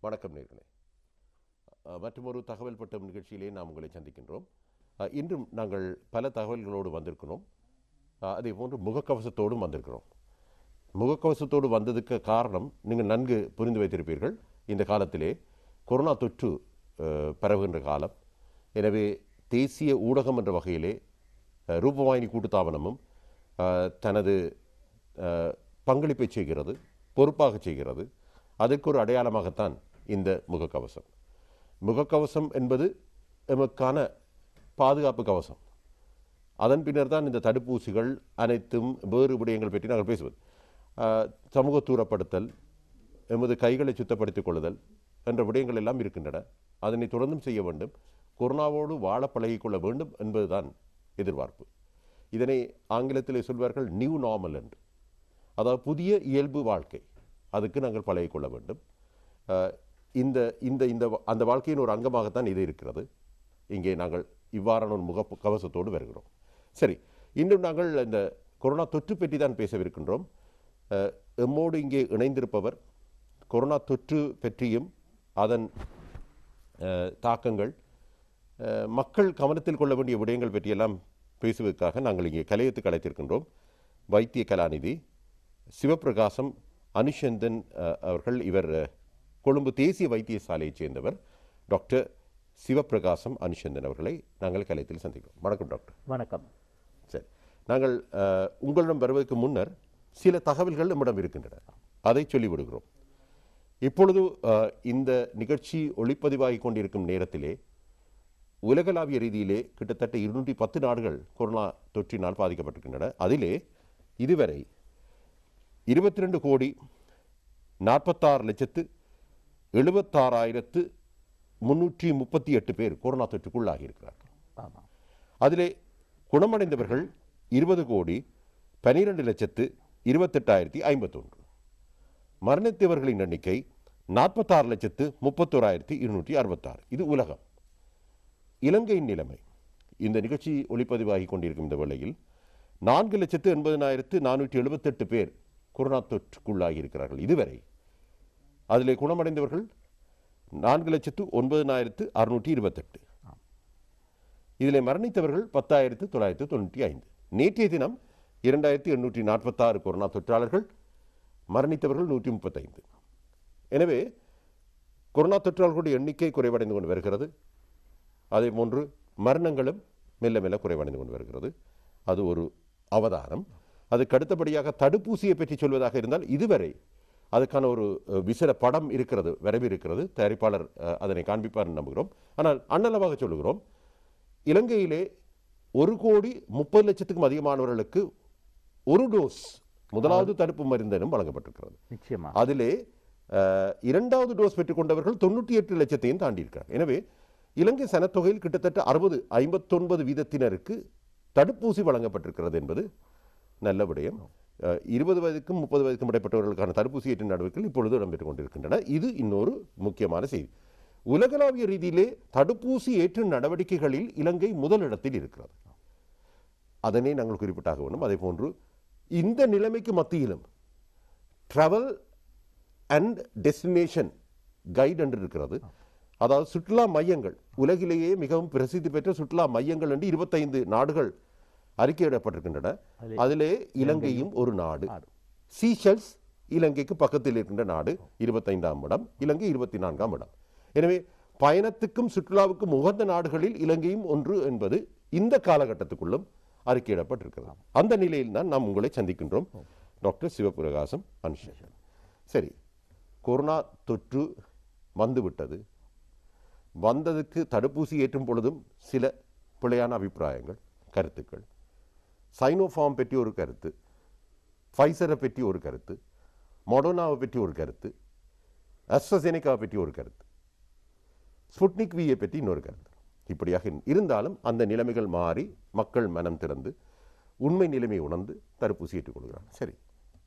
வணக்கம் நேர்களே மற்றும் ஒரு தகவல் பட்டம் நிகழ்ச்சியிலே நாம் உங்களை சந்திக்கின்றோம் அஹ், இன்றும் நாங்கள் பல தகவல்களோடு வந்திருக்கிறோம் அஹ், அதே போன்று முகக்கவசத்தோடும் வந்திருக்கிறோம் முகக்கவசத்தோடு வந்ததுக்கு காரணம் நீங்கள் நன்கு புரிந்து வைத்திருப்பீர்கள் இந்த காலத்திலே கொரோனா தொற்று அஹ், பரவுகின்ற காலம் எனவே தேசிய ஊடகம் என்ற வகையிலே அஹ், ரூபவாயினி கூட்டுத்தாபனமும் அஹ், தனது அஹ், பங்களிப்பை செய்கிறது பொறுப்பாக செய்கிறது அதற்கு ஒரு அடையாளமாகத்தான் இந்த முகக்கவசம் முகக்கவசம் என்பது எமக்கான பாதுகாப்பு கவசம் அதன் பின்னர் தான் இந்த தடுப்பூசிகள் அனைத்தும் வேறு விடயங்கள் பற்றி நாங்கள் பேசுவது ஆஹ், சமூக தூரப்படுத்தல் எமது கைகளை சுத்தப்படுத்திக் கொள்ளுதல் என்ற விடயங்கள் எல்லாம் இருக்கின்றன அதனை தொடர்ந்தும் செய்ய வேண்டும் கொரோனாவோடு வாழ பழகிக்கொள்ள வேண்டும் என்பதுதான் எதிர்பார்ப்பு இதனை ஆங்கிலத்திலே சொல்வார்கள் நியூ நார்மல் என்று அதாவது புதிய இயல்பு வாழ்க்கை அதுக்கு நாங்கள் பழகிக்கொள்ள வேண்டும் ஆஹ், இந்த இந்த இந்த வ- அந்த வாழ்க்கையின் ஒரு அங்கமாகத்தான் இது இருக்கிறது இங்கே நாங்கள் இவ்வாறான ஒரு முக கவசத்தோடு வருகிறோம் சரி இன்றும் நாங்கள் இந்த கொரோனா தொற்று பற்றி தான் பேசவிருக்கின்றோம் ஆஹ், எம்மோடு இங்கே இணைந்திருப்பவர் கொரோனா தொற்று பற்றியும் அதன் ஆஹ், தாக்கங்கள் ஆஹ், மக்கள் கவனத்தில் கொள்ள வேண்டிய விடயங்கள் பற்றியெல்லாம் பேசுவதற்காக நாங்கள் இங்கே கலையத்துக்கு அழைத்திருக்கின்றோம் வைத்திய கலாநிதி சிவப்பிரகாசம் அனுஷந்தன் அஹ், அவர்கள் இவர் அஹ், கொழும்பு தேசிய வைத்தியசாலையைச் சேர்ந்தவர் டாக்டர் சிவப்பிரகாசம் அனுஷந்தன் அவர்களை நாங்கள் கலையத்தில் சந்திக்கிறோம் வணக்கம் டாக்டர் வணக்கம் சரி நாங்கள் அஹ், உங்களிடம் வருவதற்கு முன்னர் சில தகவல்கள் நம்மிடம் இருக்கின்றன அதை சொல்லிவிடுகிறோம் இப்பொழுது அஹ், இந்த நிகழ்ச்சி ஒளிப்பதிவாகி கொண்டிருக்கும் நேரத்திலே உலகளாவிய ரீதியிலே கிட்டத்தட்ட இருநூற்றி பத்து நாடுகள் கொரோனா தொற்றினால் பாதிக்கப்பட்டிருக்கின்றன அதிலே இதுவரை இருபத்தி ரெண்டு கோடி நாற்பத்தாறு லட்சத்து எழுபத்தாறாயிரத்து முன்னூற்றி முப்பத்தி எட்டு பேர் கொரோனா தொற்றுக்குள்ளாகி இருக்கிறார்கள் ஆமாம் அதிலே குணமடைந்தவர்கள் இருபது கோடி பனிரெண்டு லட்சத்து இருபத்தெட்டாயிரத்தி ஐம்பத்தொன்று மரணித்தவர்களின் எண்ணிக்கை நாற்பத்தாறு லட்சத்து முப்பத்தோராயிரத்தி இருநூற்றி அறுபத்தாறு இது உலகம் இலங்கையின் நிலைமை இந்த நிகழ்ச்சி ஒளிப்பதிவாகி கொண்டிருக்கும் இந்த வேளையில் நான்கு லட்சத்து எண்பதினாயிரத்து நானூற்றி எழுபத்தெட்டு பேர் கொரோனா தொற்றுக்குள்ளாகி இருக்கிறார்கள் இதுவரை அதிலே குணமடைந்தவர்கள் நான்கு லட்சத்து ஒன்பதினாயிரத்து அறுநூற்றி இருபத்தெட்டு இதிலே மரணித்தவர்கள் பத்தாயிரத்து தொள்ளாயிரத்து தொண்ணூற்றி ஐந்து நேற்றைய தினம் இரண்டாயிரத்தி எண்ணூற்றி நாற்பத்தாறு கொரோனா தொற்றாளர்கள் மரணித்தவர்கள் நூற்றி முப்பத்தைந்து எனவே கொரோனா தொற்றாளர்களுடைய எண்ணிக்கை குறைவடைந்து கொண்டு வருகிறது அதே போன்று மரணங்களும் மெல்ல மெல்ல குறைவடைந்து கொண்டு வருகிறது அது ஒரு அவதாரம் அதுக்கு அடுத்தபடியாக தடுப்பூசியை பற்றி சொல்வதாக இருந்தால் இதுவரை அதுக்கான ஒரு அஹ், விசேட படம் இருக்கிறது வரைவு இருக்கிறது தயாரிப்பாளர் அஹ், அதனை காண்பிப்பார் என்று நம்புகிறோம் ஆனால் அண்ணளவாக சொல்லுகிறோம் இலங்கையிலே ஒரு கோடி முப்பது லட்சத்துக்கும் அதிகமானவர்களுக்கு ஒரு டோஸ் முதலாவது தடுப்பு மருந்தெனும் வழங்கப்பட்டிருக்கிறது நிச்சயமா அதிலே அஹ், இரண்டாவது டோஸ் பெற்றுக்கொண்டவர்கள் தொண்ணூற்றி எட்டு லட்சத்தையும் தாண்டியிருக்கிறார் எனவே இலங்கை சனத்தொகையில் கிட்டத்தட்ட அறுபது ஐம்பத்தொன்பது வீதத்தினருக்கு தடுப்பூசி வழங்கப்பட்டிருக்கிறது என்பது நல்ல விடயம் அஹ், இருபது வயதுக்கும் முப்பது வயதுக்கும் இடைப்பட்டவர்களுக்கான தடுப்பூசி ஏற்றும் நடவடிக்கைகள் இப்பொழுது இடம்பெற்றுக் கொண்டிருக்கின்றன இது இன்னொரு முக்கியமான செய்தி உலகளாவிய ரீதியிலே தடுப்பூசி ஏற்றும் நடவடிக்கைகளில் இலங்கை முதலிடத்தில் இருக்கிறது அதனை நாங்கள் குறிப்பிட்டாக வேண்டும் அதே போன்று இந்த நிலைமைக்கு மத்தியிலும் ட்ராவல் அண்ட் டெஸ்டினேஷன் கைடு என்று இருக்கிறது அதாவது சுற்றுலா மையங்கள் உலகிலேயே மிகவும் பிரசித்தி பெற்ற சுற்றுலா மையங்கள் என்று இருபத்தைந்து நாடுகள் அறிக்கையிடப்பட்டிருக்கின்றன அதிலே அதிலே இலங்கையும் ஒரு நாடு நாடு. சீஷல்ஸ் இலங்கைக்கு பக்கத்தில் இருக்கின்ற நாடு இருபத்தைந்தாம் இடம் இலங்கை இருபத்தி நான்காம் இடம் எனவே பயணத்துக்கும் சுற்றுலாவுக்கும் உகந்த நாடுகளில் இலங்கையும் ஒன்று என்பது இந்த காலகட்டத்துக்குள்ளும் அறிக்கையிடப்பட்டிருக்கிறது அந்த நிலையில் தான் நாம் உங்களை சந்திக்கின்றோம் டாக்டர் சிவபிரகாசம் அனுஷன் சரி கொரோனா தொற்று வந்துவிட்டது வந்ததுக்கு தடுப்பூசி ஏற்றும் பொழுதும் சில பிழையான அபிப்பிராயங்கள் கருத்துக்கள் சைனோஃபார்ம் பற்றி ஒரு கருத்து ஃபைசரை பற்றி ஒரு கருத்து மொடோனாவை பற்றி ஒரு கருத்து அஸ்ட்ரசெனிகாவை பற்றி ஒரு கருத்து ஸ்புட்னிக் வியை பற்றி இன்னொரு கருத்து இப்படியாக இரு- இருந்தாலும் அந்த நிலைமைகள் மாறி மக்கள் மனம் திறந்து உண்மை நிலைமை உணர்ந்து தடுப்பூசி ஏற்றுக்கொள்கிறார்கள் சரி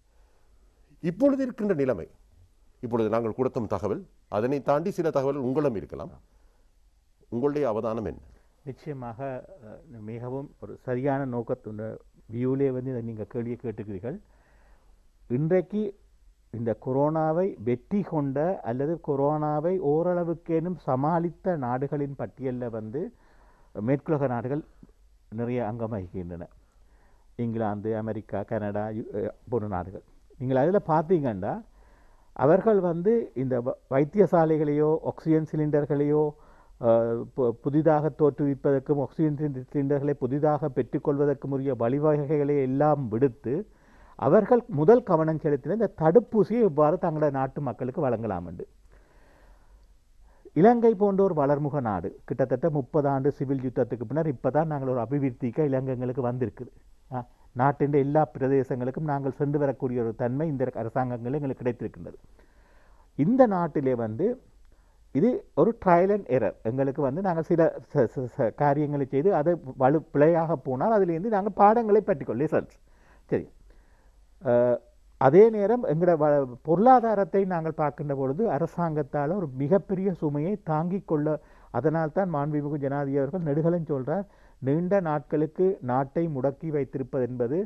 இப்பொழுது இருக்கின்ற நிலைமை இப்பொழுது நாங்கள் கொடுத்தும் தகவல் அதனை தாண்டி சில தகவல் உங்களிடம் இருக்கலாம் உங்களுடைய அவதானம் என்ன நிச்சயமாக அஹ், மிகவும் ஒரு சரியான நோக்கத்துடைய வியூலே வந்து இதை நீங்கள் கேள்வியை கேட்டுக்கிறீர்கள் இன்றைக்கு இந்த கொரோனாவை வெற்றி கொண்ட அல்லது கொரோனாவை ஓரளவுக்கேனும் சமாளித்த நாடுகளின் பட்டியலில் வந்து மேற்குலக நாடுகள் நிறைய அங்கம் வகிக்கின்றன இங்கிலாந்து அமெரிக்கா கனடா யு- அஹ் போன்ற நாடுகள் நீங்கள் அதில் பார்த்தீங்கன்னா அவர்கள் வந்து இந்த வ- வைத்தியசாலைகளையோ ஆக்சிஜன் சிலிண்டர்களையோ அஹ், பு- புதிதாக தோற்றுவிப்பதற்கும் ஆக்சிஜன் சிலிண்டர் சிலிண்டர்களை புதிதாக பெற்றுக்கொள்வதற்கும் உரிய வழிவகைகளை எல்லாம் விடுத்து அவர்கள் முதல் கவனம் செலுத்தின இந்த தடுப்பூசியை எவ்வாறு தங்களோட நாட்டு மக்களுக்கு வழங்கலாம் என்று இலங்கை போன்ற ஒரு வளர்முக நாடு கிட்டத்தட்ட முப்பது ஆண்டு சிவில் யுத்தத்துக்கு பின்னர் இப்போ தான் நாங்கள் ஒரு அபிவிருத்திக்க இலங்கை எங்களுக்கு வந்திருக்குது ஆ, நாட்டின் எல்லா பிரதேசங்களுக்கும் நாங்கள் சென்று வரக்கூடிய ஒரு தன்மை இந்த அரசாங்கங்கள் எங்களுக்கு கிடைத்திருக்கின்றது இந்த நாட்டிலே வந்து இது ஒரு ட்ரையல் அண்ட் எரர் எங்களுக்கு வந்து நாங்கள் சில ச- ச- ச- காரியங்களை செய்து அது வலு பிழையாக போனால் அதிலிருந்து நாங்கள் பாடங்களை பற்றிக்கொள் லிசன்ஸ் சரி அஹ், அதே நேரம் எங்களோட வ பொருளாதாரத்தை நாங்கள் பார்க்கின்ற பொழுது அரசாங்கத்தால் ஒரு மிகப்பெரிய சுமையை தாங்கிக் கொள்ள அதனால் தான் மாண்புமிகு ஜனாதிபதி அவர்கள் நெடுகலன் சொல்றார் நீண்ட நாட்களுக்கு நாட்டை முடக்கி வைத்திருப்பது என்பது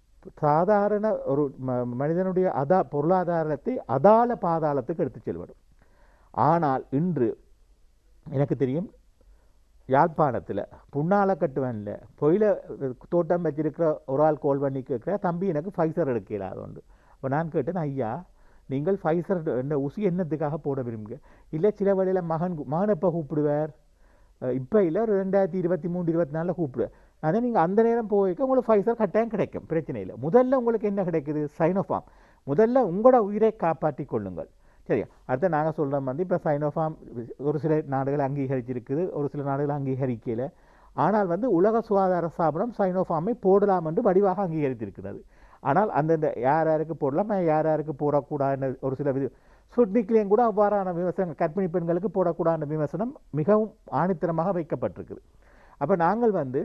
சாதாரண ஒரு ம- மனிதனுடைய அதா பொருளாதாரத்தை அதால பாதாளத்துக்கு எடுத்துச் செல்வடும் ஆனால் இன்று எனக்கு தெரியும் யாழ்ப்பாணத்தில் புண்ணால கட்டுவனில் பொயில தோட்டம் வச்சிருக்கிற ஒரு ஆள் கோல் பண்ணி கேட்குற தம்பி எனக்கு ஃபைசர் எடுக்க இல்லாத உண்டு அப்போ நான் கேட்டேன் ஐயா நீங்கள் ஃபைசர் இந்த ஊசி என்னத்துக்காக போட விரும்புங்க இல்லை சில வழியில் மகன் கு- மகன் எப்போ கூப்பிடுவார் இப்போ இல்லை ஒரு ரெண்டாயிரத்தி இருபத்தி மூணு இருபத்தி நாலில் கூப்பிடுவேன் அதை நீங்கள் அந்த நேரம் போய்க்க உங்களுக்கு ஃபைசர் கட்டாயம் கிடைக்கும் பிரச்சனை இல்லை முதல்ல உங்களுக்கு என்ன கிடைக்குது சைனோஃபார்ம் முதல்ல உங்களோட உயிரை காப்பாற்றி கொள்ளுங்கள் சரியா அடுத்து நாங்கள் சொல்கிறோம் வந்து இப்போ சைனோஃபார்ம் ஒரு சில நாடுகள் அங்கீகரிச்சிருக்குது ஒரு சில நாடுகள் அங்கீகரிக்கல ஆனால் வந்து உலக சுகாதார ஸ்தாபனம் சைனோஃபார்மை போடலாம் என்று வடிவாக அங்கீகரித்திருக்கிறது ஆனால் அந்தந்த யார் யாருக்கு போடலாம் யார் யாருக்கு போடக்கூடாதுன்னு ஒரு சில விதி ஸ்புட்னிக்லேயும் கூட அவ்வாறான விமர்சனம் கர்ப்பிணி பெண்களுக்கு போடக்கூடாத விமர்சனம் மிகவும் ஆணித்தரமாக வைக்கப்பட்டிருக்குது அப்போ நாங்கள் வந்து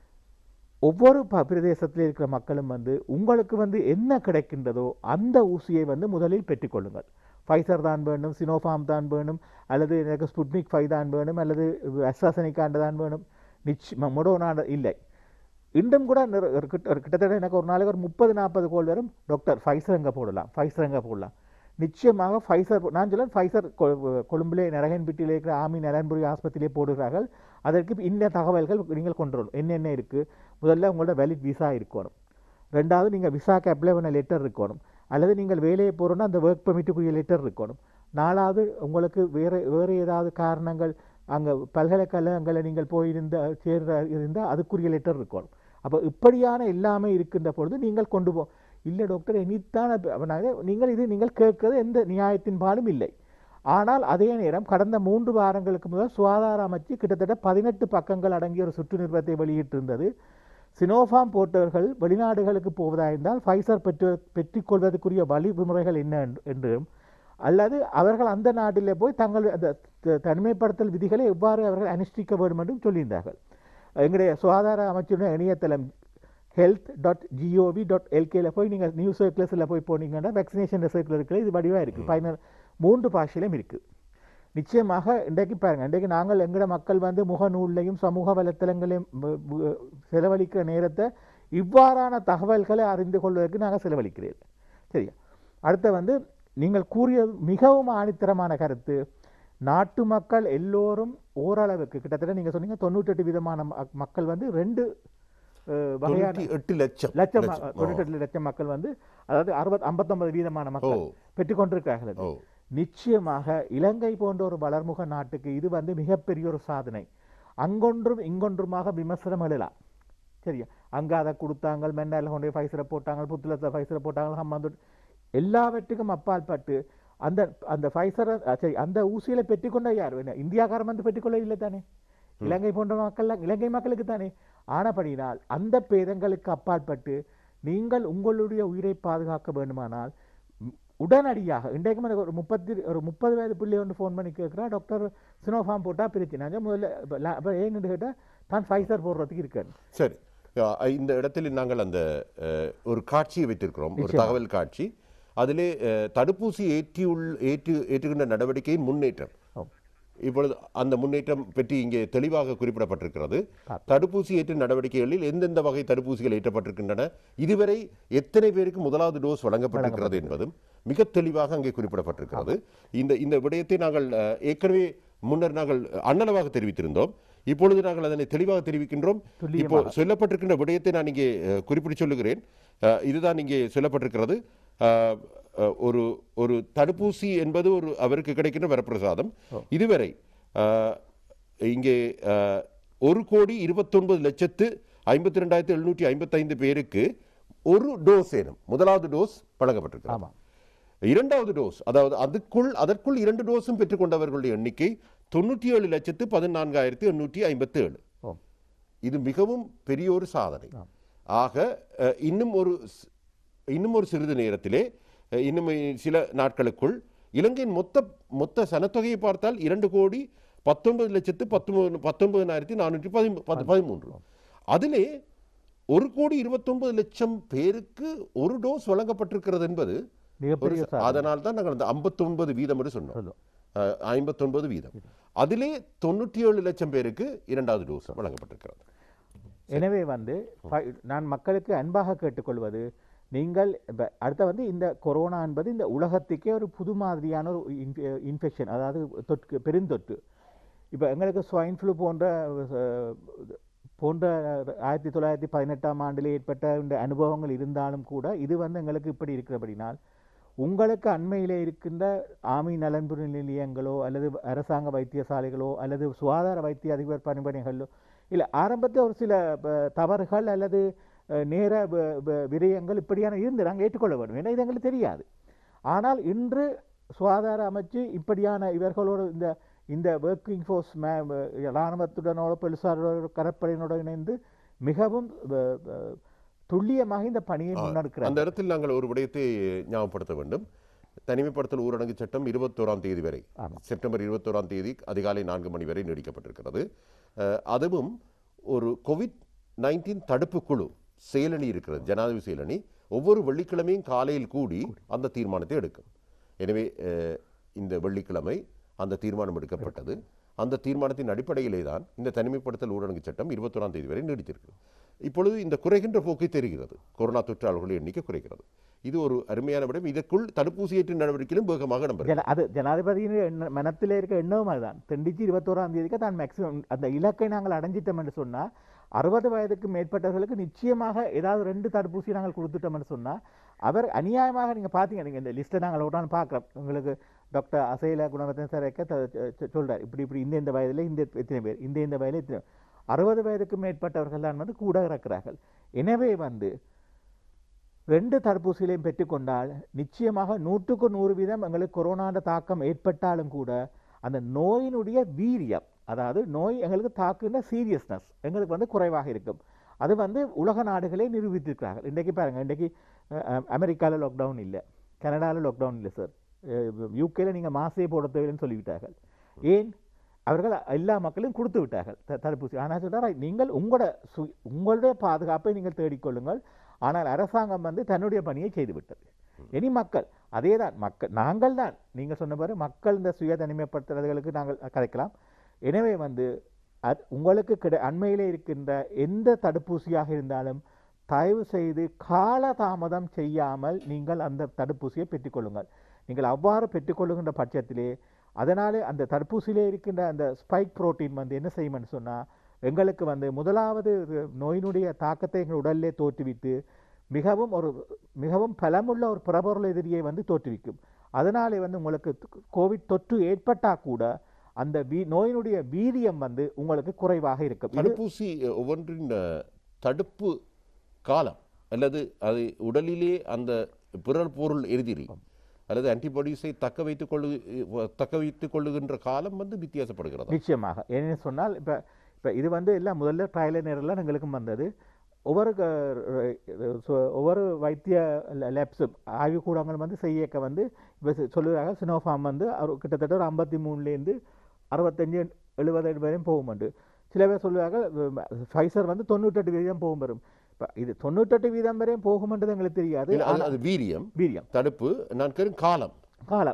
ஒவ்வொரு ப பிரதேசத்தில் இருக்கிற மக்களும் வந்து உங்களுக்கு வந்து என்ன கிடைக்கின்றதோ அந்த ஊசியை வந்து முதலில் பெற்றுக்கொள்ளுங்கள் ஃபைசர் தான் வேணும் சினோஃபார்ம் தான் வேணும் அல்லது எனக்கு ஸ்புட்னிக் ஃபைவ் தான் வேணும் அல்லது அஸ்ட்ராசனிக்காண்டு தான் வேணும் நிச்சயம் மொடோனாட இல்லை இன்றும் கூட நிற- ஒரு கிட்ட- ஒரு கிட்டத்தட்ட எனக்கு ஒரு நாளைக்கு ஒரு முப்பது நாற்பது கோல் வரும் டாக்டர் ஃபைசர் எங்கே போடலாம் ஃபைசர் எங்கே போடலாம் நிச்சயமாக ஃபைசர் போ- நான் சொல்ல ஃபைசர் கொ- கொழும்பிலே நரகன்பட்டியில் இருக்கிற ஆமி நரன்புரி ஆஸ்பத்திரியிலே போடுகிறார்கள் அதற்கு இந்த தகவல்கள் நீங்கள் கொண்டு வரணும் என்னென்ன இருக்குது முதல்ல உங்களோட வேலிட் விசா இருக்கணும் ரெண்டாவது நீங்கள் விசாக்கு அப்ளை பண்ண லெட்டர் இருக்கணும் அல்லது நீங்கள் வேலையை போகிறோன்னா அந்த ஒர்க் பெர்மிட்டுக்குரிய லெட்டர் இருக்கணும் நாலாவது உங்களுக்கு வேறு வேறு ஏதாவது காரணங்கள் அங்கே பல்கலைக்கழகங்களில் நீங்கள் போயிருந்த சேர்ற இருந்தால் அதுக்குரிய லெட்டர் இருக்கணும் அப்போ இப்படியான எல்லாமே இருக்கின்ற பொழுது நீங்கள் கொண்டு போ இல்லை டாக்டர் இனித்தான் அப்ப- அப்ப நான் இதை- நீங்கள் இது நீங்கள் கேட்கறது எந்த நியாயத்தின் பாலும் இல்லை ஆனால் அதே நேரம் கடந்த மூன்று வாரங்களுக்கு முதல் சுகாதார அமைச்சு கிட்டத்தட்ட பதினெட்டு பக்கங்கள் அடங்கிய ஒரு சுற்று நிறுவத்தை வெளியிட்டிருந்தது சினோஃபார்ம் போட்டவர்கள் வெளிநாடுகளுக்கு போவதாக இருந்தால் ஃபைசர் பெற்று பெற்றுக்கொள்வதற்குரிய வழிமுறைகள் என்ன என்று- என்றும் அல்லது அவர்கள் அந்த நாட்டிலே போய் தங்கள் அந்த த- தனிமைப்படுத்தல் விதிகளை எவ்வாறு அவர்கள் அனுஷ்டிக்க வேண்டும் என்றும் சொல்லியிருந்தார்கள் எங்களுடைய சுகாதார அமைச்சருடைய இணையதளம் ஹெல்த் டாட் ஜிஓவி டாட் எல்கேல போய் நீங்கள் நியூஸ் சர்க்குலர்ஸில் போய் போனீங்கன்னா வேக்சினேஷன் சர்க்குலர் இது வடிவாக இருக்குது பதினாறு மூன்று பாஷையிலும் இருக்குது நிச்சயமாக இன்றைக்கு பாருங்க இன்றைக்கு நாங்கள் எங்கட மக்கள் வந்து முகநூல்லையும் சமூக வலைத்தளங்களையும் வ- வ- செலவழிக்கிற நேரத்தை இவ்வாறான தகவல்களை அறிந்து கொள்வதற்கு நாங்கள் செலவழிக்கிறேன் சரியா அடுத்து வந்து நீங்கள் கூறிய மிகவும் ஆணித்தரமான கருத்து நாட்டு மக்கள் எல்லோரும் ஓரளவுக்கு கிட்டத்தட்ட நீங்கள் சொன்னீங்க தொண்ணூற்றெட்டு விதமான ம- மக்கள் வந்து ரெண்டு அஹ், வகையான தொண்ணூற்றி எட்டு லட்சம் லட்சம் லட்சம். ஓ. தொண்ணூற்றெட்டு லட்சம் மக்கள் வந்து அதாவது அறுபத் ஐம்பத்தொன்பது வீதமான மக்கள் ஓ. பெற்றுக்கொண்டிருக்கிறார்கள் ஓ நிச்சயமாக இலங்கை போன்ற ஒரு வளர்முக நாட்டுக்கு இது வந்து மிகப்பெரிய ஒரு சாதனை அங்கொன்றும் இங்கொன்றுமாக விமர்சனம் எழலாம் சரியா அங்கே அதை கொடுத்தாங்க மென்னால கொண்டு போய் ஃபைசரை போட்டாங்க புத்துலத்தில் ஃபைசரை போட்டாங்க ஹம்மாந்து எல்லாவற்றுக்கும் அப்பால் பட்டு அந்த அந்த ஃபைசரை சரி அந்த ஊசியில பெற்றுக்கொண்ட யார் என்ன இந்தியாக்காரன் வந்து பெற்றுக்கொள்ள இல்லை தானே இலங்கை போன்ற மக்கள் இலங்கை மக்களுக்கு தானே ஆனபடியினால் அந்த பேதங்களுக்கு அப்பாற்பட்டு நீங்கள் உங்களுடைய உயிரை பாதுகாக்க வேண்டுமானால் ம், உடனடியாக இன்றைக்கும் எனக்கு ஒரு முப்பத்தி ஒரு முப்பது வயது பிள்ளை ஒன்று ஃபோன் பண்ணி கேட்குறா டாக்டர் சினோஃபார்ம் போட்டால் பிரிச்சு நான் முதல்ல அப்போ ஏன்னு கேட்டால் தான் ஃபைசர் போடுறதுக்கு இருக்கேன் சரி அஹ் இந்த இடத்தில் நாங்கள் அந்த அஹ், ஒரு காட்சியை வைத்திருக்கிறோம் ஒரு நிச்சயமா. தகவல் காட்சி அதிலே அஹ், தடுப்பூசி ஏற்றியுள் ஏற்று ஏற்றுகின்ற நடவடிக்கையின் முன்னேற்றம் ஆம். இப்பொழுது அந்த முன்னேற்றம் பற்றி இங்கே தெளிவாக குறிப்பிடப்பட்டிருக்கிறது தடுப்பூசி ஏற்ற நடவடிக்கைகளில் எந்தெந்த வகை தடுப்பூசிகள் ஏற்றப்பட்டிருக்கின்றன இதுவரை எத்தனை பேருக்கு முதலாவது டோஸ் வழங்கப்பட்டிருக்கிறது என்பதும் மிக தெளிவாக அங்கே குறிப்பிடப்பட்டிருக்கிறது இந்த இந்த விடயத்தை நாங்கள் அஹ், ஏற்கனவே முன்னர் நாங்கள் அண்ணளவாக தெரிவித்திருந்தோம் இப்பொழுது நாங்கள் அதனை தெளிவாக தெரிவிக்கின்றோம் இப்போ சொல்லப்பட்டிருக்கின்ற விடயத்தை நான் இங்கே அஹ், குறிப்பிட்டு சொல்லுகிறேன் அஹ், இதுதான் இங்கே சொல்லப்பட்டிருக்கிறது அஹ், அஹ், ஒரு ஒரு தடுப்பூசி என்பது ஒரு அவருக்கு கிடைக்கின்ற வரப்பிரசாதம் இதுவரை அஹ், இங்கே அஹ், ஒரு கோடி இருபத்தொன்பது லட்சத்து ஐம்பத்தி ரெண்டாயிரத்தி எழுநூற்றி ஐம்பத்தைந்து பேருக்கு ஒரு டோஸ் ஏனும் முதலாவது டோஸ் வழங்கப்பட்டிருக்கு ஆமாம் இரண்டாவது டோஸ் அதாவது அதுக்குள் அதற்குள் இரண்டு டோஸும் பெற்றுக்கொண்டவர்களுடைய எண்ணிக்கை தொண்ணூற்றி ஏழு லட்சத்து பதினான்காயிரத்தி எண்ணூற்றி ஐம்பத்தி ஏழு ஓ இது மிகவும் பெரிய ஒரு சாதனை ஆக அஹ், இன்னும் ஒரு ஸ்- இன்னும் ஒரு சிறிது நேரத்திலே அஹ், இன்னும் சில நாட்களுக்குள் இலங்கையின் மொத்த மொத்த சனத்தொகையை பார்த்தால் இரண்டு கோடி பத்தொன்பது லட்சத்து பத்தொன்பது பத்தொன்பதினாயிரத்தி நானூற்றி பதி பதி- பதிமூன்று அதிலே ஒரு கோடி இருபத்தொன்பது லட்சம் பேருக்கு ஒரு டோஸ் வழங்கப்பட்டிருக்கிறது என்பது மிகப்பெரிய ஒரு- அதனால் தான் நாங்கள் அந்த ஐம்பத்தொன்பது வீதம் என்று சொன்னோம் சொல்லுவோம். அஹ், ஐம்பத்தொன்பது வீதம் அதிலே தொண்ணூற்றி ஏழு லட்சம் பேருக்கு இரண்டாவது டோஸ் வழங்கப்பட்டிருக்கிறது எனவே வந்து ப- நான் மக்களுக்கு அன்பாக கேட்டுக்கொள்வது நீங்கள் இப்ப அடுத்த வந்து இந்த கொரோனா என்பது இந்த உலகத்துக்கே ஒரு புது மாதிரியான ஒரு இன்ஃபெக்ஷன் அதாவது தொற்று பெருந்தொற்று இப்போ எங்களுக்கு ஸ்வைன் ஃப்ளூ போன்ற அஹ், போன்ற ஆயிரத்தி தொள்ளாயிரத்தி பதினெட்டாம் ஆண்டில் ஏற்பட்ட இந்த அனுபவங்கள் இருந்தாலும் கூட இது வந்து எங்களுக்கு இப்படி இருக்கிறபடினால் உங்களுக்கு அண்மையிலே இருக்கின்ற ஆமி நலன்புரி நிலையங்களோ அல்லது அரசாங்க வைத்தியசாலைகளோ அல்லது சுகாதார வைத்திய அதிபர் பணிபணிகளோ இல்லை ஆரம்பத்தில் ஒரு சில ப- தவறுகள் அல்லது அஹ், நேர வ- வ- விரயங்கள் இப்படியான இருந்து நாங்கள் ஏற்றுக்கொள்ள வேண்டும் ஏன்னா இது எங்களுக்கு தெரியாது ஆனால் இன்று சுகாதார அமைச்சு இப்படியான இவர்களோடு இந்த இந்த ஒர்க்கிங் ஃபோர்ஸ் மே இராணுவத்துடனோட போலீசாரோட கடற்படையினோட இணைந்து மிகவும் வ- வ- துல்லியமாக இந்த பணியை முன்னெடுக்கிறார் அந்த இடத்தில் நாங்கள் ஒரு விடயத்தை ஞாபகப்படுத்த வேண்டும் தனிமைப்படுத்தல் ஊரடங்கு சட்டம் இருபத்தோராம் தேதி வரை செப்டம்பர் இருபத்தோராம் தேதி அதிகாலை நான்கு மணி வரை நீடிக்கப்பட்டிருக்கிறது அஹ், அதுவும் ஒரு கோவிட் நைன்டீன் தடுப்பு குழு செயலணி இருக்கிறது ஜனாதிபதி செயலணி ஒவ்வொரு வெள்ளிக்கிழமையும் காலையில் கூடி அந்த தீர்மானத்தை எடுக்கும் எனவே அஹ், இந்த வெள்ளிக்கிழமை அந்த தீர்மானம் எடுக்கப்பட்டது அந்த தீர்மானத்தின் அடிப்படையிலே தான் இந்த தனிமைப்படுத்தல் ஊரடங்கு சட்டம் இருபத்தொராம் தேதி வரை நீடித்திருக்கிறது இப்பொழுது இந்த குறைகின்ற போக்கை தெரிகிறது கொரோனா தொற்றாளர்களுடைய எண்ணிக்கை குறைகிறது இது ஒரு அருமையான விடம் இதற்குள் தடுப்பூசி ஏற்ற நடவடிக்கையிலும் வேகமாக நம்புகிறது ஜன அது ஜனாதிபதியின் எண்ண மனத்தில் இருக்க எண்ணமும் அதுதான் தெண்டிச்சு இருபத்தோராம் தேதிக்கு தான் மேக்ஸிமம் அந்த இலக்கை நாங்கள் அடைஞ்சிட்டோம் என்று சொன்னால் அறுபது வயதுக்கு மேற்பட்டவர்களுக்கு நிச்சயமாக ஏதாவது ரெண்டு தடுப்பூசி நாங்கள் கொடுத்துட்டோம்னு சொன்னால் அவர் அநியாயமாக நீங்கள் பார்த்தீங்க நீங்கள் இந்த லிஸ்ட்டை நாங்கள் உடனே பார்க்குறோம் உங்களுக்கு டாக்டர் அசைல குணவர்த்தன் சார் சொல்கிறார் இப்படி இப்படி இந்த இந்த வயதில் இந்த எத்தனை பேர் இந்த இந்த வயதில் இத்தனை அறுபது வயதுக்கு மேற்பட்டவர்கள் தான் வந்து கூட இறக்கிறார்கள் எனவே வந்து ரெண்டு தடுப்பூசிகளையும் பெற்றுக்கொண்டால் நிச்சயமாக நூற்றுக்கு நூறு வீதம் எங்களுக்கு கொரோனான்ற தாக்கம் ஏற்பட்டாலும் கூட அந்த நோயினுடைய வீரியம் அதாவது நோய் எங்களுக்கு தாக்குகின்ற சீரியஸ்னஸ் எங்களுக்கு வந்து குறைவாக இருக்கும் அது வந்து உலக நாடுகளே நிரூபித்திருக்கிறார்கள் இன்றைக்கு பாருங்கள் இன்றைக்கு அமெரிக்காவில் லாக்டவுன் இல்லை கனடாவில் லாக்டவுன் இல்லை சார் யூகேல நீங்கள் மாசே போட தேவையில்லைன்னு சொல்லிவிட்டார்கள் ஏன் அவர்கள் எல்லா மக்களையும் கொடுத்து விட்டார்கள் த- தடுப்பூசி ஆனால் சொல்றார் நீங்கள் உங்களோட சு உங்களுடைய பாதுகாப்பை நீங்கள் தேடிக்கொள்ளுங்கள் ஆனால் அரசாங்கம் வந்து தன்னுடைய பணியை செய்துவிட்டது இனி மக்கள் அதே தான் மக்கள் நாங்கள் தான் நீங்கள் சொன்ன பாரு மக்கள் இந்த சுய தனிமைப்படுத்துறதுகளுக்கு நாங்கள் கதைக்கலாம் எனவே வந்து அது உங்களுக்கு கிட அண்மையிலே இருக்கின்ற எந்த தடுப்பூசியாக இருந்தாலும் தயவு செய்து காலதாமதம் செய்யாமல் நீங்கள் அந்த தடுப்பூசியை பெற்றுக்கொள்ளுங்கள் நீங்கள் அவ்வாறு பெற்றுக்கொள்ளுகின்ற பட்சத்திலே அதனாலே அந்த தடுப்பூசியிலே இருக்கின்ற அந்த ஸ்பைக் புரோட்டீன் வந்து என்ன செய்யும்னு சொன்னால் எங்களுக்கு வந்து முதலாவது இது நோயினுடைய தாக்கத்தை எங்கள் உடலிலே தோற்றுவித்து மிகவும் ஒரு மிகவும் பலமுள்ள ஒரு பிரபொருள் எதிரியை வந்து தோற்றுவிக்கும் அதனாலே வந்து உங்களுக்கு து- கோவிட் தொற்று ஏற்பட்டால் கூட அந்த வீ நோயினுடைய வீரியம் வந்து உங்களுக்கு குறைவாக இருக்கும் இது தடுப்பூசி அஹ், ஒவ்வொன்றின் அஹ், தடுப்பு காலம் அல்லது அது உடலிலே அந்த பிறர் பொருள் எதிரி அல்லது ஆன்டிபாடிஸை தக்க வைத்துக் கொள்ளு தக்க வைத்துக் கொள்ளுகின்ற காலம் வந்து வித்தியாசப்படுகிறது நிச்சயமாக என்ன சொன்னால் இப்போ இப்போ இது வந்து எல்லாம் முதல்ல ட்ரையல் நேரெல்லாம் எங்களுக்கும் வந்தது ஒவ்வொரு க- சொ- ஒவ்வொரு வைத்திய லேப்ஸும் ஆய்வுக்கூடங்களும் வந்து செய்யக்க வந்து இப்போ சொல்லுறாங்க சினோஃபார்ம் வந்து ஒரு கிட்டத்தட்ட ஒரு ஐம்பத்தி மூணுலேருந்து அறுபத்தஞ்சு எழுபது வரையும் போகும் உண்டு சில பேர் சொல்லுவாங்க ஃபைசர் வந்து தொண்ணூற்றெட்டு வீதம் போகும் வரும் இப்போ இது தொண்ணூற்றெட்டு வீதம் வரையும் போகும்ன்றது எங்களுக்கு தெரியாது இல்ல, அது- அது வீரியம் வீரியம் தடுப்பு நான் கேட்கும் காலம் காலம்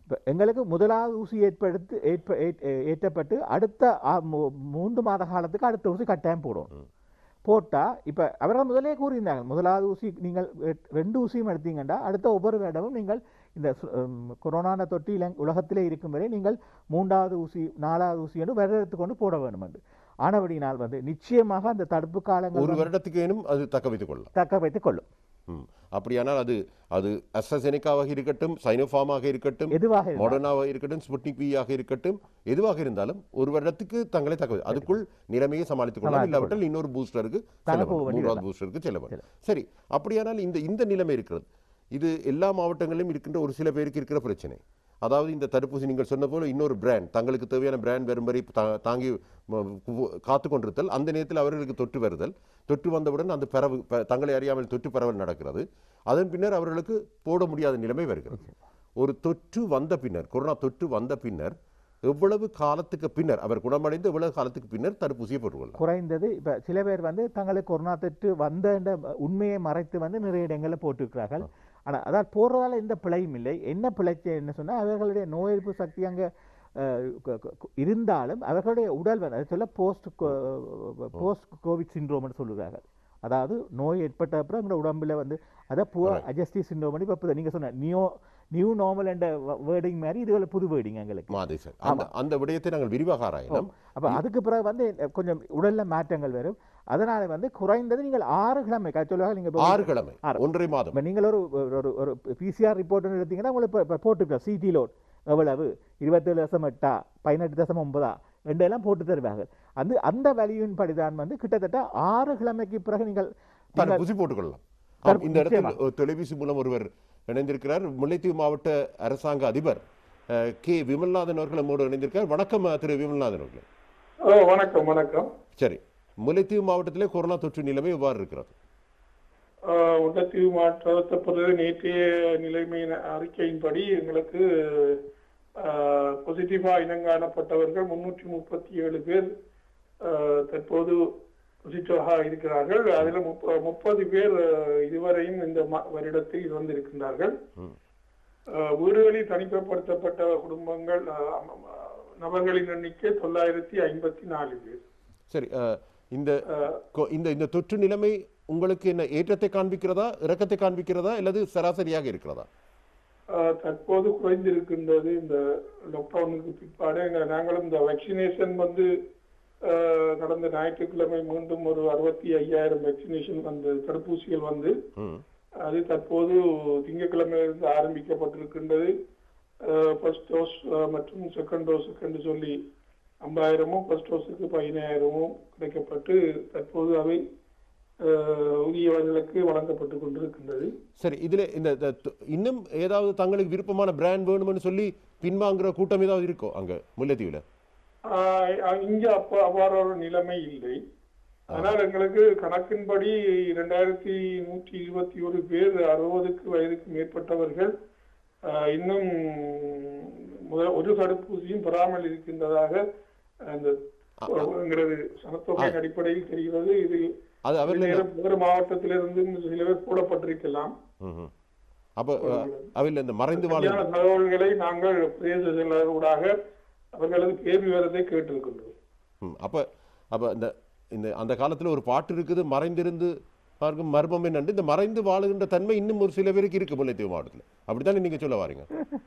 இப்ப எங்களுக்கு முதலாவது ஊசி ஏற்படுத்தி ஏற்ப ஏற்- ஏற்றப்பட்டு அடுத்த ஆ, மூ- மூன்று மாத காலத்துக்கு அடுத்த ஊசி கட்டாயம் போடும் போட்டால் இப்போ அவர்கள் முதலே கூறியிருந்தாங்க முதலாவது ஊசி நீங்கள் எட்- ரெண்டு ஊசியும் எடுத்தீங்கன்னா அடுத்த ஒவ்வொரு வருடமும் நீங்கள் இந்த சு- ம், கொரோனா தொற்று இலங் உலகத்திலே இருக்கும் வரை நீங்கள் மூன்றாவது ஊசி நாலாவது ஊசி என்று வருடத்துக்கு கொண்டு போட வேண்டும் என்று ஆனபடியினால் வந்து நிச்சயமாக அந்த தடுப்பு காலங்கள் ஒரு வந்து வருடத்துக்கேனும் அது தக்க வைத்துக் கொள்ளலாம் தக்க வைத்துக் கொள்ளும் ம். அப்படியானால் அது அது அஸ்ட்ரசெனிக்காவாக இருக்கட்டும் சைனோஃபார்மாக இருக்கட்டும் எதுவாக இருந்தாலும். மாடர்னாவாக இருக்கட்டும் ஸ்புட்னிக் வியாக இருக்கட்டும் எதுவாக இருந்தாலும் ஒரு வருடத்துக்கு தங்களை தக்க வை- அதுக்குள் நிலைமையை சமாளித்துக் கொள்ளலாம் சமாளித்துக் இல்லாவிட்டால் இன்னொரு பூஸ்டருக்கு தாங்க செல்ல போக வேண்டும். வேண்டியது மூன்றாவது பூஸ்டருக்கு செல்ல வேண்டும் சரி அப்படியானால் இந்த இந்த நிலைமை இருக்கிறது இது எல்லா மாவட்டங்களிலும் இருக்கின்ற ஒரு சில பேருக்கு இருக்கிற பிரச்சனை அதாவது இந்த தடுப்பூசி நீங்கள் சொன்ன போல இன்னொரு பிராண்ட் தங்களுக்கு தேவையான பிராண்ட் வரும் வரை தா- தாங்கி ம- கு- காத்து கொண்டிருத்தல் அந்த நேரத்தில் அவர்களுக்கு தொற்று வருதல் தொற்று வந்தவுடன் அந்த பரவு ப- தங்களை அறியாமல் தொற்று பரவல் நடக்கிறது அதன் பின்னர் அவர்களுக்கு போட முடியாத நிலைமை வருகிறது ஒரு தொற்று வந்த பின்னர் கொரோனா தொற்று வந்த பின்னர் எவ்வளவு காலத்துக்கு பின்னர் அவர் குணமடைந்து எவ்வளவு காலத்துக்கு பின்னர் தடுப்பூசியை போட்டுக்கொள்ளலாம் குறைந்தது இப்போ சில பேர் வந்து தங்களுக்கு கொரோனா தொற்று வந்த என்ற உண்மையை மறைத்து வந்து நிறைய இடங்களில் போட்டிருக்கிறார்கள் ஆனால் அதாவது போடுறதால எந்த பிழையும் இல்லை என்ன பிழைச்சு என்ன சொன்னால் அவர்களுடைய நோய் எதிர்ப்பு சக்தி அங்கே இருந்தாலும் அவர்களுடைய உடல் வந்து அதை சொல்ல போஸ்ட் போஸ்ட் கோவிட் சிண்ட்ரோம்னு சொல்லுறார்கள் அதாவது நோய் ஏற்பட்ட அப்புறம் எங்களோட உடம்புல வந்து அதை புவர் அஜஸ்டி சிண்ட்ரோம் இப்போ நீங்கள் சொன்ன நியோ நியூ நார்மல் என்ற வேர்டிங் மாதிரி இதுகளை புது வேர்டிங் எங்களுக்கு மாதேசன் அந்த அந்த விடயத்தை நாங்கள் விரிவாக ஆராயலாம் அப்போ அதுக்கு பிறகு வந்து அஹ், கொஞ்சம் உடல்ல மாற்றங்கள் வரும் அதனால வந்து குறைந்தது நீங்கள் ஆறு கிழமை சொல்லுவாங்க நீங்கள் ஆறு கிழமை ஆறு. ஒன்றரை மாதம் இப்போ நீங்கள் ஒரு ஒரு ஒரு பிசிஆர் ரிப்போர்ட் எடுத்தீங்கன்னா உங்களுக்கு இப்போ போட்டுருக்கோம் சிடி லோட் எவ்வளவு இருபத்தேழு தசம் எட்டா பதினெட்டு தசம் ஒன்பதா ரெண்டெல்லாம் போட்டு தருவார்கள் அந்த அந்த வேல்யூவின் படிதான் வந்து கிட்டத்தட்ட ஆறு கிழமைக்கு பிறகு நீங்கள் தடுப்பூசி போட்டுக்கொள்ளலாம் ஆம், தடுப்பு- இந்த இடத்தில் நிச்சயமா. ஒரு தொலைபேசி மூலம் ஒருவர் இணைந்திருக்கிறார் முல்லைத்தீவு மாவட்ட அரசாங்க அதிபர் அஹ், கே விமல்நாதன் அவர்கள் நம்மோடு இணைந்திருக்கார் வணக்கம் அஹ், திரு விமல்நாதன் அவர்களே ஓ வணக்கம் வணக்கம் சரி முல்லைத்தீவு மாவட்டத்திலே கொரோனா தொற்று நிலைமை எவ்வாறு இருக்கிறது ஆஹ் உடத்தீவு மாற்றத்தை பொறுத்த நேற்றைய நிலைமையின் அறிக்கையின்படி எங்களுக்கு பாசிட்டிவா இனங்காணப்பட்டவர்கள் முன்னூற்றி முப்பத்தி ஏழு பேர் ஆஹ், தற்போது பாசிட்டிவாக இருக்கிறார்கள் அதில் முப்ப முப்பது பேர் ஆஹ், இதுவரையும் இந்த ம- வருடத்தில் இறந்திருக்கின்றார்கள் ம். ஆஹ், வீடுகளில் தனிமைப்படுத்தப்பட்ட குடும்பங்கள் ஆஹ், அம்- அம், நபர்களின் எண்ணிக்கை தொள்ளாயிரத்தி ஐம்பத்தி நாலு பேர் சரி அஹ், இந்த ஆஹ், கொ- இந்த இந்த தொற்று நிலைமை உங்களுக்கு என்ன ஏற்றத்தை காண்பிக்கிறதா இறக்கத்தை காண்பிக்கிறதா அல்லது சராசரியாக இருக்கிறதா ஆஹ் தற்போது குறைந்திருக்கின்றது இந்த லாக்டவுனுக்கு பிற்பாடு எங்க- நாங்களும் இந்த வேக்சினேஷன் வந்து ஆஹ் கடந்த ஞாயிற்றுக்கிழமை மீண்டும் ஒரு அறுபத்தி ஐயாயிரம் வேக்சினேஷன் வந்து தடுப்பூசிகள் வந்து ம் அது தற்போது திங்கட்கிழமையிலிருந்து ஆரம்பிக்கப்பட்டிருக்கின்றது ஃபர்ஸ்ட் டோஸ் மற்றும் செகண்ட் டோஸுக்கு என்று சொல்லி ஐம்பதாயிரமும் ஃபர்ஸ்ட் டோஸுக்கு பதினாயிரமும் கிடைக்கப்பட்டு தற்போது அவை ஆஹ் உரியவர்களுக்கு வழங்கப்பட்டு கொண்டிருக்கின்றது சரி இதுல இந்த இந்த தொ- இன்னும் ஏதாவது தங்களுக்கு விருப்பமான பிராண்ட் வேணும்னு சொல்லி பின்வாங்குற கூட்டம் ஏதாவது இருக்கோ அங்க முல்லைத்தீவுல ஆஹ் அஹ் இங்க அப்ப அவ்வாறு ஒரு நிலைமை இல்லை ஆனால் எங்களுக்கு கணக்கின்படி இரண்டாயிரத்தி நூற்றி இருபத்தி ஒரு பேர் அறுபதுக்கு வயதுக்கு மேற்பட்டவர்கள் ஆஹ் இன்னும் முத- ஒரு தடுப்பூசியும் பெறாமல் இருக்கின்றதாக அந்த எங்களது சனத்தொகையின் அடிப்படையில் தெரிகிறது இது அது அவர்கள் நேரம் வேறு மாவட்டத்திலிருந்து சில பேர் போடப்பட்டிருக்கலாம் ம்ஹும். அப்ப அஹ், அவையில் இந்த மறைந்து வாழ சரியான தகவல்களை நாங்கள் பிரதேச செயலர்களூடாக அவர்களது பேர் விவரத்தை கேட்டிருக்கின்றோம் ம், அப்ப அப்ப இந்த இந்த அந்த காலத்துல ஒரு பாட்டு இருக்குது மறைந்திருந்து பார்க்கும் மர்மம் என்னண்டு இந்த மறைந்து வாழுகின்ற தன்மை இன்னும் ஒரு சில பேருக்கு இருக்கு முல்லைத்தீவு மாவட்டத்துல அப்படித்தானே நீங்க சொல்ல வாரீங்க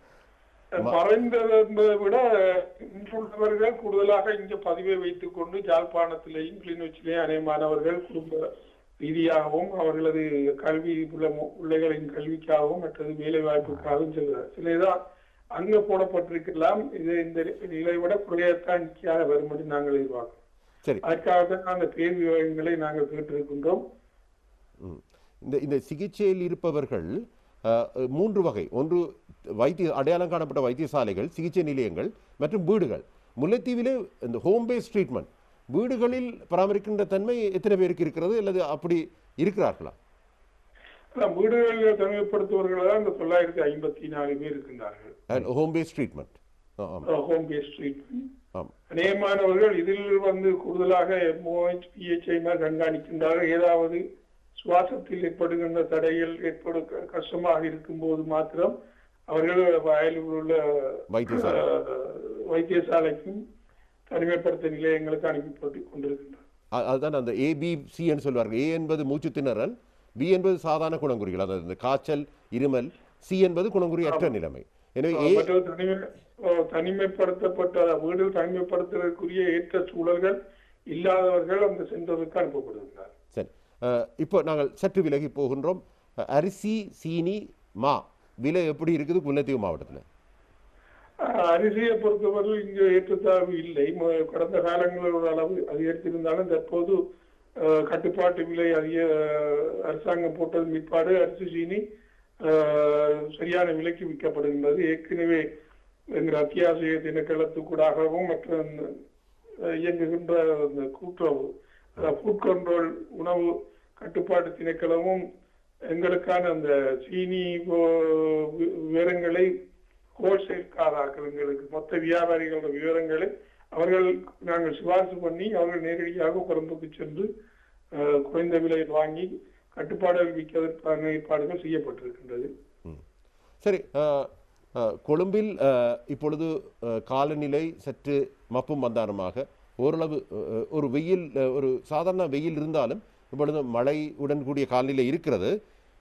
மறைந்ததை விட இன்றுள்ளவர்கள் கூடுதலாக இங்க பதிவை வைத்துக் கொண்டு யாழ்ப்பாணத்திலேயும் கிளிநொச்சியிலேயும் அநேக மாணவர்கள் குடும்ப ரீதியாகவும் அவர்களது கல்வி உள்ள மு- பிள்ளைகளின் கல்விக்காகவும் மற்றது வேலை வாய்ப்புக்காகவும் செல்கிறார் சிலதான் அங்க போடப்பட்டிருக்கலாம் இது இந்த நிலை விட குறையத்தான் நிச்சயாக வரும் என்று நாங்கள் எதிர்பார்க்கிறோம் சரி அதற்காக தான் அந்த பேர் விவரங்களை நாங்கள் கேட்டிருக்கின்றோம் ம். இந்த இந்த சிகிச்சையில் இருப்பவர்கள் அஹ், மூன்று வகை ஒன்று வைத்திய அடையாளம் காணப்பட்ட வைத்தியசாலைகள் சிகிச்சை நிலையங்கள் மற்றும் வீடுகள் முல்லைத்தீவிலே இந்த ஹோம் பேஸ் ட்ரீட்மெண்ட் வீடுகளில் பராமரிக்கின்ற தன்மை எத்தனை பேருக்கு இருக்கிறது அல்லது அப்படி இருக்கிறார்களா அதான் வீடுகளில் தனிமைப்படுத்துவர்கள் தான் இந்த தொள்ளாயிரத்தி ஐம்பத்தி நாலு பேர் இருக்கின்றார்கள் ஹோம் பேஸ் ட்ரீட்மெண்ட் ஆமாம் ஹோம் பேஸ் ட்ரீட்மெண்ட் ஆமாம் அநேகமானவர்கள் இதில் வந்து கூடுதலாக எம்ஓஹெச் பிஹெச்ஐ கண்காணிக்கின்றார்கள் ஏதாவது சுவாசத்தில் ஏற்படுகின்ற தடைகள் ஏற்படு க- கஷ்டமாக இருக்கும்போது மாத்திரம் அவர்கள் வயலில் உள்ள வைத்தியசாலை அஹ், வைத்தியசாலைக்கும் தனிமைப்படுத்த நிலையங்களுக்கு அனுப்பி கொண்டிருக்கின்றனர் அ- அதுதான் அந்த ஏபிசின்னு சொல்வார்கள் ஏ என்பது மூச்சு திணறல் பி என்பது சாதாரண குணங்குறிகள் அதாவது இந்த காய்ச்சல் இருமல் சி என்பது குணங்குறியற்ற நிலைமை எனவே ஏ மற்றது தனிமை அஹ், தனிமைப்படுத்தப்பட்ட வீடு தனிமைப்படுத்துவதற்குரிய ஏற்ற சூழல்கள் இல்லாதவர்கள் அந்த சென்டருக்கு அனுப்பப்படுகின்றனர் சரி அஹ், இப்போ நாங்கள் சற்று விலகி போகின்றோம் அஹ், அரிசி சீனி மா விலை எப்படி இருக்குது முல்லைத்தீவு மாவட்டத்தில் அஹ், அரிசியை பொறுத்தவரை இங்கு ஏற்றத்தாழ்வு இல்லை ம- கடந்த காலங்களில் ஒரு அளவு அதிகரித்திருந்தாலும் தற்போது அஹ், கட்டுப்பாட்டு விலை அதிக அரசாங்கம் போட்டது மிற்பாடு அரிசி சீனி அஹ், சரியான விலைக்கு விற்கப்படுகின்றது ஏற்கனவே எங்கள் அத்தியாவசிய திணைக்களத்துக்கூடாகவும் மற்ற அஹ், இயங்குகின்ற அந்த கூட்டுறவு ஃபுட் கண்ட்ரோல் உணவு கட்டுப்பாட்டு திணைக்களமும் எங்களுக்கான அந்த சீனி ஓ- வி- விவரங்களை ஹோல்சேல்காராக்கள் எங்களுக்கு மொத்த வியாபாரிகளோட விவரங்களை அவர்கள் நாங்கள் சிபாரிசு பண்ணி அவர்கள் நேரடியாக கொழும்புக்கு சென்று அஹ், குறைந்த விலையில் வாங்கி கட்டுப்பாடுகள் விற்கிறதற்கான ஏற்பாடுகள் செய்யப்பட்டிருக்கின்றது சரி அஹ், அஹ், கொழும்பில் அஹ், இப்பொழுது அஹ், காலநிலை சற்று மப்பும் மந்தாரமாக ஓரளவு அஹ், ஒரு வெயில் அஹ், ஒரு சாதாரண வெயில் இருந்தாலும் இப்பொழுது மழையுடன் கூடிய காலநிலை இருக்கிறது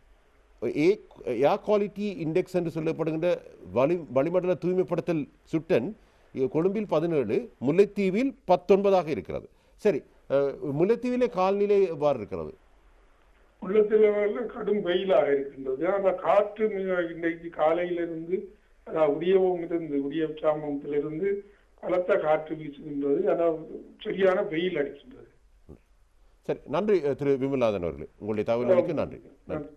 ஏ ஏர் குவாலிட்டி இண்டெக்ஸ் என்று சொல்லப்படுகின்ற வளி வளிமண்டல தூய்மைப்படுத்தல் சுட்டன் இ- கொழும்பில் பதினேழு முல்லைத்தீவில் பத்தொன்பதாக இருக்கிறது சரி அஹ், முல்லைத்தீவிலே காலநிலை எவ்வாறு இருக்கிறது உள்ளத்தில் கடும் வெயிலாக இருக்கின்றது ஆனால் காற்று மிக இன்றைக்கு காலையிலிருந்து அதாவது உடியவும் இருந்து உடிய சாமத்திலிருந்து பலத்த காற்று வீசுகின்றது ஆனால் சரியான வெயில் அடிக்கின்றது சரி நன்றி அஹ், திரு விமல்நாதன் அவர்களே உங்களுடைய தகவல்களுக்கு நன்றி நன்றி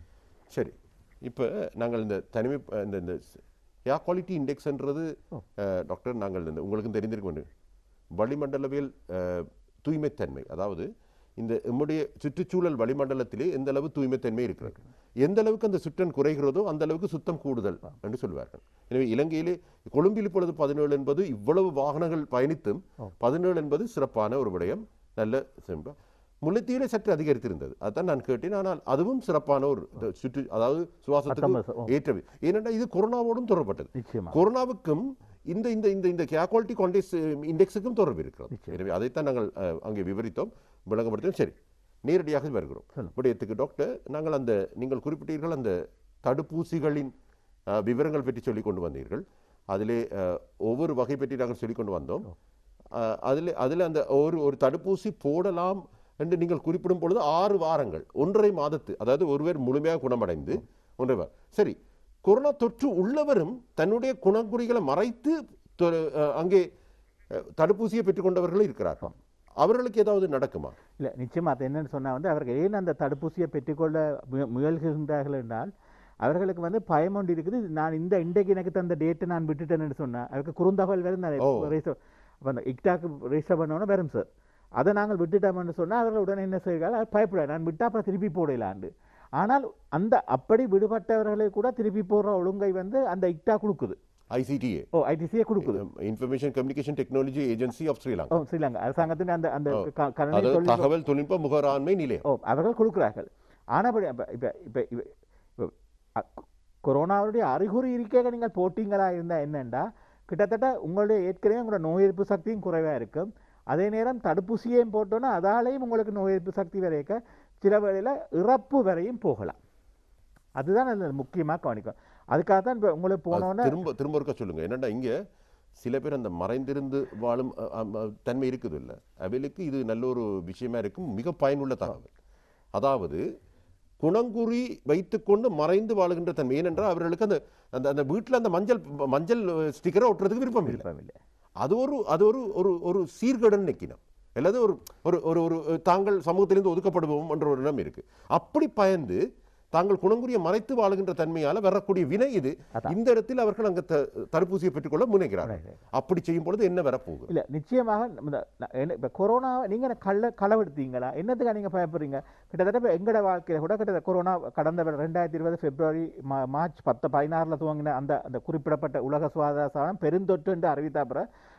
சரி இப்போ நாங்கள் இந்த தனிமை அஹ், இந்த இந்த ஏர் குவாலிட்டி இண்டெக்ஸ்ன்றது அஹ், டாக்டர் நாங்கள் இந்த உங்களுக்கும் தெரிந்திருக்க வேண்டும் வளிமண்டலவியல் அஹ், தூய்மைத்தன்மை அதாவது இந்த நம்முடைய சுற்றுச்சூழல் வளிமண்டலத்திலே எந்த அளவு தூய்மைத்தன்மை இருக்கிறது எந்த அளவுக்கு அந்த சுற்றன் குறைகிறதோ அந்த அளவுக்கு சுத்தம் கூடுதல் என்று சொல்வார்கள் எனவே இலங்கையிலே கொழும்பில் இப்பொழுது பதினேழு என்பது இவ்வளவு வாகனங்கள் பயணித்தும் பதினேழு என்பது சிறப்பான ஒரு விடயம் நல்ல சிறப்பு. முல்லைத்தீவிலே சற்று அதிகரித்திருந்தது அதான் நான் கேட்டேன் ஆனால் அதுவும் சிறப்பான ஒரு இது சுற்று அதாவது சுவாசத்துக்கு பத்தொன்பது, ஓ. ஏற்றது ஏனென்றால் இது கொரோனாவோடும் தொடர்பட்டது நிச்சயமா கொரோனாவுக்கும் இந்த இந்த இந்த இந்த கேர் குவாலிட்டி கான்டெக்ஸ் இண்டெக்ஸுக்கும் தொடர்பு இருக்கிறது எனவே அதைத்தான் நாங்கள் அஹ், அங்கே விவரித்தோம் விளங்கப்படுத்தோம் சரி நேரடியாக வருகிறோம் சொல்லுங்க. விடயத்துக்கு டாக்டர் நாங்கள் அந்த நீங்கள் குறிப்பிட்டீர்கள் அந்த தடுப்பூசிகளின் அஹ், விவரங்கள் பற்றி சொல்லிக் கொண்டு வந்தீர்கள் அதிலே அஹ், ஒவ்வொரு வகை பற்றி நாங்கள் சொல்லிக் கொண்டு வந்தோம் அஹ், அதில் அதில் அந்த ஒரு ஒரு தடுப்பூசி போடலாம் என்று நீங்கள் குறிப்பிடும் பொழுது ஆறு வாரங்கள் ஒன்றரை மாதத்து அதாவது ஒருவர் முழுமையாக குணமடைந்து ஒன்றரை வாரம் சரி கொரோனா தொற்று உள்ளவரும் தன்னுடைய குணங்குறிகளை மறைத்து தொ- அஹ், அங்கே அஹ், தடுப்பூசியை பெற்றுக்கொண்டவர்களும் இருக்கிறார்கள் அவர்களுக்கு ஏதாவது நடக்குமா இல்லை நிச்சயமா அது என்னன்னு சொன்னால் வந்து அவர்கள் ஏன் அந்த தடுப்பூசியை பெற்றுக்கொள்ள முய- முயல்கின்றார்கள் என்றால் அவர்களுக்கு வந்து பயம் ஒன்று இருக்குது நான் இந்த இன்றைக்கு எனக்கு தந்த டேட்டை நான் விட்டுட்டேன்னு சொன்னேன் அவருக்கு குறுந்தகவல் வரும் ஓ. ரெஜிஸ்டர் அப்போ அந்த இக்டாக்கு ரெஜிஸ்டர் பண்ணோன்னே வரும் சார் அதை நாங்கள் விட்டுட்டோம்னு சொன்னால் அவர்கள் உடனே என்ன செய்கிறார்கள் அவர் பயப்பட நான் விட்டா அப்புறம் திருப்பி போடலாண்டு ஆனால் அந்த அப்படி விடுபட்டவர்களை கூட திருப்பி போடுற ஒழுங்கை வந்து அந்த இக்டா கொடுக்குது ஐசிடிஏ ஓ ஐடிசியே கொடுக்குது information communication technology agency of Sri Lanka ஓ ஸ்ரீலங்கா அரசாங்கத்தின் அந்த அந்த ஓ. க- கணனி அதாவது தொழில்நுட்ப தகவல் தொழில்நுட்ப முகராண்மை நிலையம் ஓ அவர்கள் கொடுக்குறார்கள் ஆனபடி இப்போ இப்போ இப்போ இப்போ கொரோனாவுடைய அறிகுறி இருக்க நீங்கள் போட்டிங்களா இருந்தால் என்னென்னா கிட்டத்தட்ட உங்களுடைய ஏற்கனவே உங்களோட நோய் எதிர்ப்பு சக்தியும் குறைவாக இருக்கும் அதே நேரம் தடுப்பூசியையும் போட்டோன்னா அதாலேயும் உங்களுக்கு நோய் எதிர்ப்பு சக்தி வரைக்க சில வேளையில் இறப்பு வரையும் போகலாம் அதுதான் அந்த முக்கியமாக கவனிக்கும் அதுக்காக தான் இப்போ உங்களுக்கு அது போனோன்னே திரும்ப திரும்ப ஒருக்கா சொல்லுங்க என்னடா இங்க சில பேர் அந்த மறைந்திருந்து வாழும் அ, அ, அ, தன்மை இருக்குது இல்ல அவைகளுக்கு இது நல்ல ஒரு விஷயமா இருக்கும் மிக பயனுள்ள தகவல் அதாவது குணங்குறி வைத்துக்கொண்டு மறைந்து வாழுகின்ற தன்மை ஏனென்றால் அவர்களுக்கு அந்த அந்த அந்த வீட்டில் அந்த மஞ்சள் மஞ்சள் ஸ்டிக்கரை ஒட்டுறதுக்கு விருப்பம் இல்லை விருப்பமில்லை அது ஒரு அது ஒரு ஒரு ஒரு சீர்கேடன் நிற்கணும் அல்லது ஒரு ஒரு ஒரு ஒரு தாங்கள் சமூகத்திலிருந்து ஒதுக்கப்படுவோம் என்ற ஒரு இடம் இருக்கு அப்படி பயந்து தாங்கள் குணங்குறிய மறைத்து வாழுகின்ற தன்மையால வரக்கூடிய வினை இது அதான். இந்த இடத்தில் அவர்கள் அங்க த- தடுப்பூசியை பெற்றுக்கொள்ள முனைகிறார்கள் Right, அப்படி செய்யும் பொழுது என்ன வரப்போகுது இல்லை நிச்சயமாக இந்த ந- என்ன இப்போ கொரோனா நீங்கள் கள்ள களவெடுத்தீங்களா என்னத்துக்காக நீங்கள் பயப்படுறீங்க கிட்டத்தட்ட இப்போ எங்களோட வாழ்க்கையில் கூட கிட்டத்தட்ட கொரோனா கடந்த வ- ரெண்டாயிரத்தி இருபது பிப்ரவரி மா மார்ச் பத்து பதினாறில் துவங்கின அந்த அந்த குறிப்பிடப்பட்ட உலக சுகாதார ஸ்தாபனம் பெருந்தொற்று என்று அறிவித்த அப்புறம்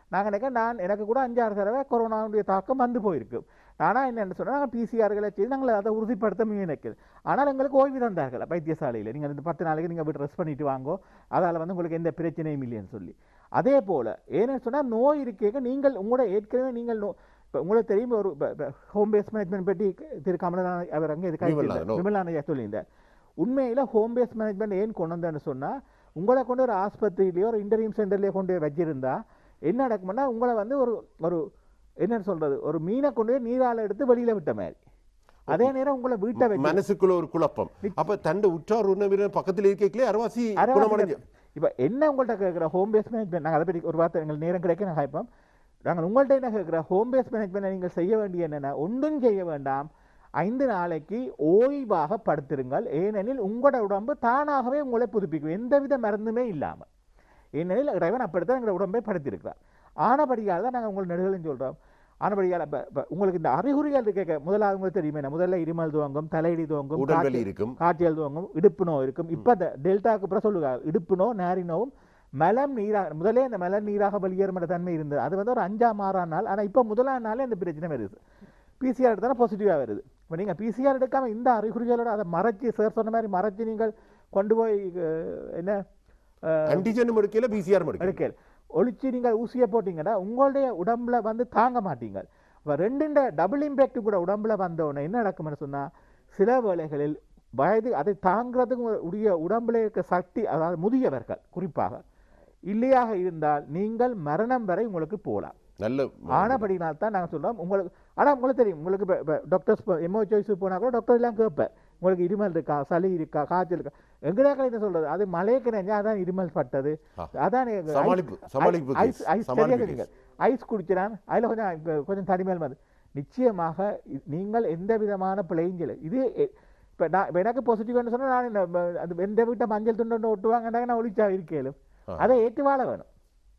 நாங்கள் நினைக்க நான் எனக்கு கூட அஞ்சாறு தடவை கொரோனாவுடைய தாக்கம் வந்து போயிருக்கு ஆனால் என்னென்னு சொன்னால் நாங்கள் பிசிஆர்களை செய்து நாங்கள் அதை உறுதிப்படுத்த முயற்சிக்கிறது ஆனால் எங்களுக்கு ஓய்வு தந்தார்கள் வைத்தியசாலையில் நீங்கள் இந்த பத்து நாளைக்கு நீங்கள் போய் ரெஸ்ட் பண்ணிட்டு வாங்கோ அதால் வந்து உங்களுக்கு எந்த பிரச்சனையும் இல்லைன்னு சொல்லி அதே போல் ஏன்னு சொன்னால் நோய் இருக்கேங்க நீங்கள் உங்களோட ஏற்கனவே நீங்கள் நோ இப்போ உங்களுக்கு தெரியும் ஒரு ஹோம் பேஸ் மேனேஜ்மெண்ட் பற்றி திரு கமலநாத் அவர் அங்கே இது விமல்நாதன், ஓ. விமலானையா சொல்லியிருந்தார் உண்மையில் ஹோம் பேஸ் மேனேஜ்மெண்ட் ஏன் கொண்டு வந்தேன்னு சொன்னால் உங்களை கொண்டு ஒரு ஆஸ்பத்திரியிலையோ ஒரு இன்டர்வியூ சென்டர்லேயோ கொண்டு போய் வச்சிருந்தா என்ன நடக்கும்னா உங்களை வந்து ஒரு ஒரு என்னன்னு சொல்றது ஒரு மீனை கொண்டு போய் நீரால எடுத்து வெளியில விட்ட மாதிரி அதே நேரம் உங்களை வீட்டை வச்சு மனசுக்குள்ள ஒரு குழப்பம் அப்ப தண்ட உற்றார் உறவினர் பக்கத்துல இருக்கே அரவாசி குணமடைஞ்சு இப்போ என்ன உங்கள்கிட்ட கேட்குற ஹோம் பேஸ் மேனேஜ்மெண்ட் நாங்கள் அதை பற்றி ஒரு வார்த்தை எங்களுக்கு நேரம் கிடைக்க நான் கேட்போம் நாங்கள் உங்கள்கிட்ட என்ன கேட்குற ஹோம் பேஸ் மேனேஜ்மெண்ட் நீங்கள் செய்ய வேண்டிய என்னென்ன ஒன்றும் செய்ய வேண்டாம் ஐந்து நாளைக்கு ஓய்வாக படுத்திருங்கள் ஏனெனில் உங்களோட உடம்பு தானாகவே உங்களை புதுப்பிக்கும் எந்தவித மருந்துமே இல்லாமல் ஏனெனில் இறைவன் அப்படித்தான் எங்களோட உடம்பை படுத்திருக்கிறார் ஆனபடியால் தான் நாங்கள் உங்களுக்கு நெடுகளும் சொல்கிறோம் ஆனபடியால் இப்போ இப்போ உங்களுக்கு இந்த அறிகுறிகள் இருக்க முதலாவது உங்களுக்கு தெரியுமே என்ன? முதல்ல இருமல் துவங்கும் தலையடி துவங்கும் உடல்வலி காய்ச்சல் இருக்கும் காய்ச்சல் துவங்கும் இடுப்பு நோய் இருக்கும் இப்போ இந்த டெல்டாக்கு அப்புறம் சொல்லுங்க இடுப்பு நோய் நாரினோவும் மலம் நீராக முதலே அந்த மலம் நீராக வெளியேறும் தன்மை இருந்தது அது வந்து ஒரு அஞ்சாம் ஆறாம் நாள் ஆனால் இப்போ முதலாம் நாளே இந்த பிரச்சனை வருது பிசிஆர் எடுத்தாலும் பாசிட்டிவாக வருது இப்போ நீங்கள் பிசிஆர் எடுக்காமல் இந்த அறிகுறிகளோட அதை மறைச்சி சார் சொன்ன மாதிரி மறைச்சி நீங்கள் கொண்டு போய் அஹ், என்ன அஹ், ஆன்டிஜனும் எடுக்கல பிசிஆர் எடுக்கல எடுக்கல் ஒழிச்சு நீங்கள் ஊசியை போட்டீங்கன்னா உங்களுடைய உடம்புல வந்து தாங்க மாட்டீங்க இப்போ ரெண்டுண்ட டபுள் இம்பேக்ட் கூட உடம்புல வந்த உடனே என்ன நடக்கும்னு சொன்னால் சில வேளைகளில் வயது அதை தாங்கிறதுக்கு உடைய உடம்புல இருக்க சக்தி அதாவது முதியவர்கள் குறிப்பாக இல்லையாக இருந்தால் நீங்கள் மரணம் வரை உங்களுக்கு போகலாம் நல்ல ஆனபடினால் தான் நாங்கள் சொல்றோம் உங்களுக்கு ஆனால் உங்களுக்கு தெரியும் உங்களுக்கு இப்போ டாக்டர்ஸ் எம்ஓ சாய்ஸ் போனால் கூட டாக்டர் எல்லாம் கேட்பேன் உங்களுக்கு இருமல் இருக்கா சளி இருக்கா காய்ச்சல் இருக்கா எங்கடாக்கள் என்ன சொல்றது அது மழைக்கு நினைஞ்சா அதான் இருமல் பட்டது ஆ. அதான் எங்க- சமாளிப்பு சமாளிப்பு ஐஸ் case. ஐஸ் சமாளிப்பு சரியா சொன்னீங்க. ஐஸ் குடிச்சிடான் அதில் கொஞ்சம் இப்ப கொஞ்சம் தனிமேல் வந்து நிச்சயமாக இ- நீங்கள் எந்த விதமான பிழையும் செய்யல இது இப்போ நான் இப்ப எனக்கு பாசிட்டிவ்னு சொன்னால் நான் என்ன, ம- அது எந்த வீட்டை மஞ்சள் துண்டு ஒட்டுவாங்கன்னாங்க நான் ஒழிச்சா இருக்கேலும் ஆ. அதை ஏற்று வாழ வேணும்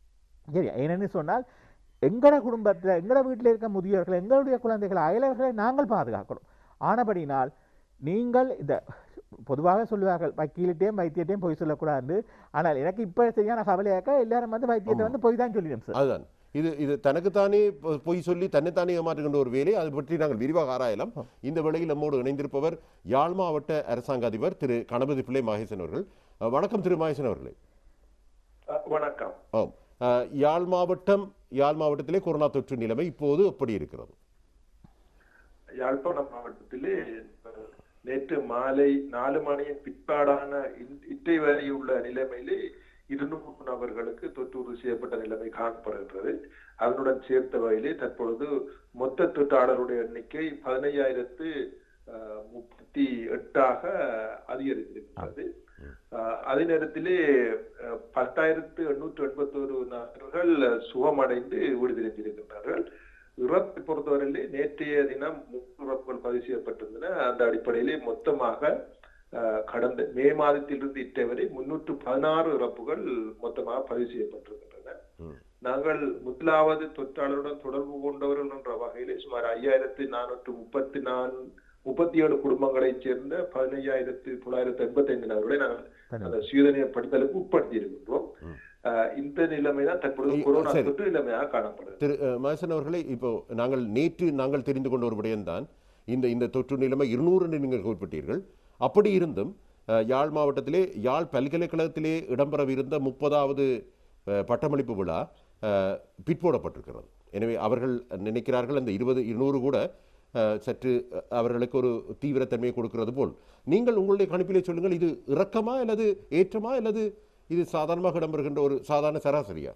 சரி என்னன்னு சொன்னால் எங்களோட குடும்பத்தில் எங்களோட வீட்டில் இருக்க முதியோர்கள் எங்களுடைய குழந்தைகள் அயலவர்களை நாங்கள் பாதுகாக்கணும் ஆனபடினால் நீங்கள் இந்த பொதுவாக சொல்லுவார்கள் வக்கீலிட்டையும் வைத்தியத்தையும் பொய் சொல்லக்கூடாது ஆனால் எனக்கு இப்போ சரியான கவலையாக்க எல்லாரும் வந்து வைத்தியத்தை வந்து பொய் தான் சொல்லிடும் சார் அதுதான் இது இது தனக்குத்தானே பொ- பொய் சொல்லி தன்னைத்தானே ஏமாற்றுகின்ற ஒரு வேலை அது பற்றி நாங்கள் விரிவாக ஆராயலாம் இந்த வேளையில் நம்மோடு இணைந்திருப்பவர் யாழ் மாவட்ட அரசாங்க அதிபர் திரு கணபதி பிள்ளை மகேசன் அவர்கள் அஹ், வணக்கம் திரு மகேசன் அவர்களே அஹ், வணக்கம் ஆம் அஹ், யாழ் மாவட்டம் யாழ் மாவட்டத்திலே கொரோனா தொற்று நிலைமை இப்போது எப்படி இருக்கிறது யாழ்ப்பாணம் மாவட்டத்திலே அஹ், நேற்று மாலை நாலு மணியின் பிற்பாடான இன்- இட்டை வரையுள்ள நிலைமையிலே இருநூறு நபர்களுக்கு தொற்று உறுதி செய்யப்பட்ட நிலைமை காணப்படுகின்றது அதனுடன் சேர்த்த வகையிலே தற்பொழுது மொத்த தொற்றாளருடைய எண்ணிக்கை பதினையாயிரத்து அஹ், முப்பத்தி எட்டாக அதிகரித்திருக்கிறது அஹ், அதே நேரத்திலே அஹ், பத்தாயிரத்து எண்ணூற்று எண்பத்தோரு நபர்கள் சுகமடைந்து விடுதலைத்திருக்கின்றார்கள் இறப்பை பொறுத்தவரையிலே நேற்றைய தினம் மூன்று இறப்புகள் பதிவு செய்யப்பட்டிருந்தன அந்த அடிப்படையிலே மொத்தமாக அஹ், கடந்த மே மாதத்திலிருந்து இட்டை வரை முன்னூற்று பதினாறு இறப்புகள் மொத்தமாக பதிவு செய்யப்பட்டிருக்கின்றன ம். நாங்கள் முதலாவது தொற்றாளருடன் தொடர்பு கொண்டவர்கள் என்ற வகையிலே சுமார் ஐயாயிரத்து நானூற்று முப்பத்தி நான் முப்பத்தி ஏழு குடும்பங்களைச் சேர்ந்த பதினையாயிரத்து தொள்ளாயிரத்து எண்பத்தி ஐந்து நபர்களை நாங்கள் அந்த சுயதனையப்படுத்தலுக்கு உட்படுத்தி இருக்கின்றோம் அஹ், இந்த நிலைமை தான் தற்பொழுது இ- கொரோனா சரி. தொற்று நிலைமையாக காணப்படுகிறது திரு அஹ், மகேசன் அவர்களே இப்போ நாங்கள் நேற்று நாங்கள் தெரிந்து கொண்ட ஒரு விடயம்தான் இந்த இந்த தொற்று நிலைமை இருநூறு என்று நீங்கள் குறிப்பிட்டீர்கள் அப்படி இருந்தும் அஹ், யாழ் மாவட்டத்திலே யாழ் பல்கலைக்கழகத்திலே இடம்பெறவிருந்த முப்பதாவது அஹ், பட்டமளிப்பு விழா அஹ், பிற்போடப்பட்டிருக்கிறது எனவே அவர்கள் நினைக்கிறார்கள் அந்த இருபது இருநூறு கூட அஹ், சற்று அஹ், அவர்களுக்கு ஒரு தீவிரத்தன்மையை கொடுக்கிறது போல் நீங்கள் உங்களுடைய கணிப்பிலே சொல்லுங்கள் இது இறக்கமா அல்லது ஏற்றமா அல்லது இது சாதாரணமாக இடம்பெறுகின்ற ஒரு சாதாரண சராசரியா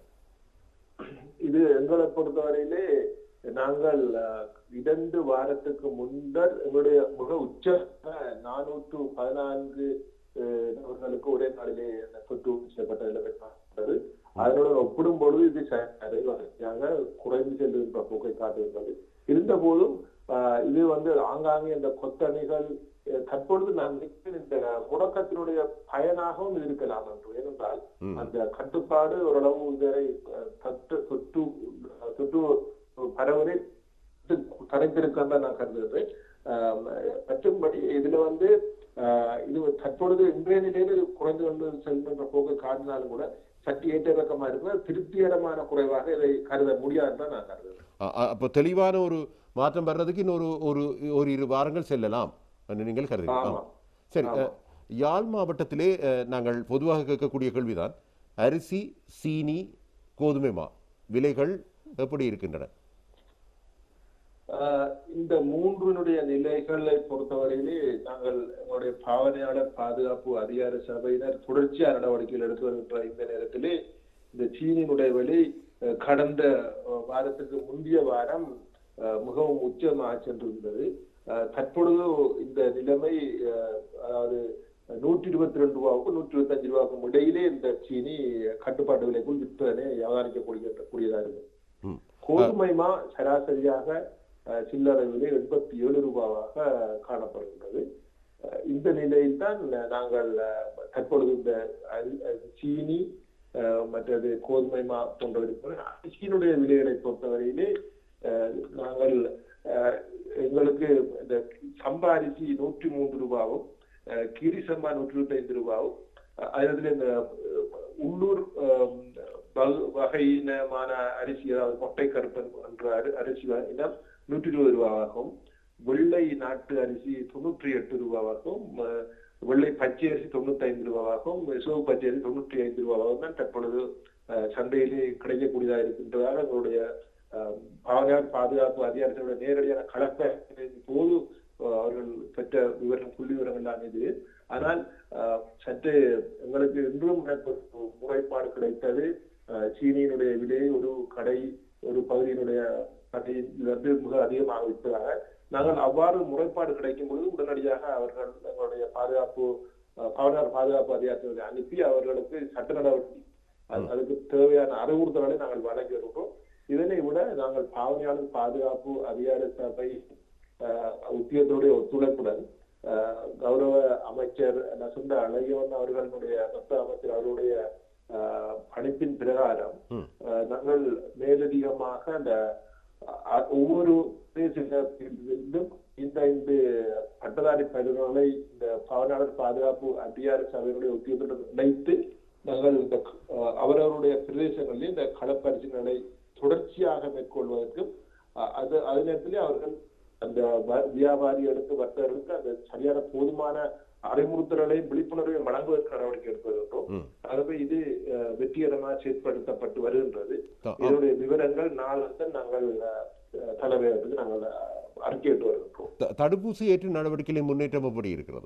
இது எங்களை பொறுத்தவரையிலே நாங்கள் அஹ், இரண்டு வாரத்துக்கு முன்னர் எங்களுடைய மிக உச்ச நானூற்று பதினான்கு அஹ், நபர்களுக்கு ஒரே நாளிலே அந்த தொற்று உறுதி செய்யப்பட்ட நிலைமை காணப்பட்டது அதனுடன் ஒப்பிடும் பொழுது இது வரிசையாக குறைந்து செல்கின்ற போக்கை காட்டுகின்றது இருந்த போதும் ஆஹ், இது வந்து ஆங்காங்கே இந்த கொத்தணிகள் அஹ், தற்பொழுது நான் நினைக்கிறேன் இந்த முடக்கத்தினுடைய பயனாகவும் இது இருக்கலாம் என்று ஏனென்றால் ம். அந்த கட்டுப்பாடு ஓரளவு இதனை அஹ், தட்டு தொற்று தொற்று பரவலை தடைத்திருக்கான் தான் நான் கருதுகிறேன் ஆஹ் மற்றும்படி இதுல வந்து ஆஹ் இது தற்பொழுது இன்றைய நிலையில் இது குறைந்து கொண்டு செல்கின்ற போக்கு காட்டினாலும் கூட சற்று ஏற்ற இறக்கமா இருக்கிற திருப்திகரமான குறைவாக இதை கருத முடியாதுன்னு தான் நான் கருதுறேன் அ- அ- அப்போ தெளிவான ஒரு மாற்றம் வர்றதுக்கு இன்னொரு ஒரு ஒரு இரு வாரங்கள் செல்லலாம் என்று நீங்கள் கருதுகிறீர்கள் ஆமா. ஆம். சரி அ, யாழ் மாவட்டத்திலே அ, நாங்கள் பொதுவாக கேட்கக்கூடிய கேள்விதான் அரிசி சீனி கோதுமை மா விலைகள் எப்படி இருக்கின்றன ஆஹ் இந்த மூன்றினுடைய நிலைகளை பொறுத்தவரையிலே நாங்கள் எங்களுடைய பாவனையாளர் பாதுகாப்பு அதிகார சபையினர் தொடர்ச்சியா நடவடிக்கைகள் எடுத்து வருகின்ற இந்த நேரத்திலே இந்த சீனியினுடைய விலை அஹ், கடந்த அஹ், வாரத்துக்கு முந்தைய வாரம் அஹ், மிகவும் உச்சமாக சென்றிருந்தது அஹ், தற்பொழுது இந்த நிலைமை அஹ், அதாவது நூற்றி இருபத்தி ரெண்டு ரூபாவுக்கும் நூற்றி இருபத்தஞ்சு ரூபாவுக்கும் இடையிலே இந்த சீனி கட்டுப்பாட்டு விலைக்குள் விற்பனை வியாபாரிக்கக்கூடிய கூடியதா இருக்கு ம். கோதுமைமா சராசரியாக அஹ், சில்லறை விலை எண்பத்தி ஏழு ரூபாவாக காணப்படுகின்றது அஹ், இந்த நிலையில் தான் நாங்கள் அஹ், தற்பொழுது இந்த அரி- அரி- சீனி அஹ், மற்றது கோதுமை மா போன்றவற்றை அரிசியினுடைய விலைகளை பொறுத்தவரையிலே அஹ், நாங்கள் அஹ், எங்களுக்கு இந்த சம்பா அரிசி நூற்றி மூன்று ரூபாவும் அஹ், கிரி சம்பா நூற்றி இருபத்தி ஐந்து ரூபாவும் அஹ், அதில் இந்த அஹ், உள்ளூர் அஹ், வகு- வகையினமான அரிசி அதாவது மொட்டை கருப்பன் என்ற அரி- அரிசி வகை இனம் நூற்றி இருபது ரூபாவாகவும் வெள்ளை நாட்டு அரிசி தொண்ணூற்றி எட்டு ரூபாவாகவும் அஹ், வெள்ளை பச்சை அரிசி தொண்ணூத்தி ஐந்து ரூபாவாகவும் சிவப்பு பச்சை அரிசி தொண்ணூற்றி ஐந்து ரூபாவாகவும் தான் தற்பொழுது அஹ், சந்தையிலே கிடைக்கக்கூடியதாக இருக்கின்றதாக எங்களுடைய அஹ், பாதுகாப்பு பாதுகாப்பு அதிகாரத்தோட நேரடியான கலப்பை போது அஹ், அவர்கள் பெற்ற விவரம் புள்ளி விவரங்கள் தான் இது ஆனால் அஹ், சற்று எங்களுக்கு இன்றும் எனக்கு ஒரு முறைப்பாடு கிடைத்தது அஹ், சீனியினுடைய விலை ஒரு கடை ஒரு பகுதியினுடைய கடையில் வந்து மிக அதிகமாக விற்பதாக நாங்கள் அவ்வாறு முறைப்பாடு கிடைக்கும் பொழுது உடனடியாக அவர்கள் எங்களுடைய பாதுகாப்பு அஹ், பாவனார் பாதுகாப்பு அதிகாரத்தை அனுப்பி அவர்களுக்கு சட்ட நடவடிக்கை அது- அதுக்கு தேவையான அறிவுறுத்தல்களை நாங்கள் வழங்கி வருகிறோம் இதனை விட நாங்கள் பாவனையாளர் பாதுகாப்பு அதிகார சபை அஹ், உத்தியோகத்தோடைய ஒத்துழைப்புடன் அஹ், கௌரவ அமைச்சர் நசுண்ட அழகியவன் அவர்களுடைய மொத்த அமைச்சர் அவருடைய அஹ், பணிப்பின் பிரகாரம் ம். அஹ், நாங்கள் மேலதிகமாக அந்த அ- ஒவ்வொரு பிரதேசத்திலிருந்தும் இந்த ஐந்து பட்டதாரி பயிர்களை இந்த பாவனாளர் பாதுகாப்பு அதிகார சபையினுடைய உத்தியோகத்துடன் இணைத்து நாங்கள் இந்த அஹ், அவரவருடைய பிரதேசங்களில் இந்த களப்பரிசீலனை தொடர்ச்சியாக மேற்கொள்வதற்கும் அஹ், அது அதே நேரத்திலே அவர்கள் அந்த வ- வியாபாரிகளுக்கு வர்த்தகர்களுக்கு அந்த சரியான போதுமான அறிவுறுத்தல்களையும் விழிப்புணர்வையும் வழங்குவதற்கு நடவடிக்கை எடுத்து வருகின்றோம் ம். ஆகவே இது அஹ், வெற்றிகரமாக செயற்படுத்தப்பட்டு வருகின்றது ஆ- ஆ- இதனுடைய விவரங்கள் நாளை நாங்கள் அஹ், அஹ், தலைமையகத்துக்கு நாங்கள் அஹ், அறிக்கையிட்டு வருகின்றோம் த- தடுப்பூசி ஏற்று நடவடிக்கைகளின் முன்னேற்றம் எப்படி இருக்கிறது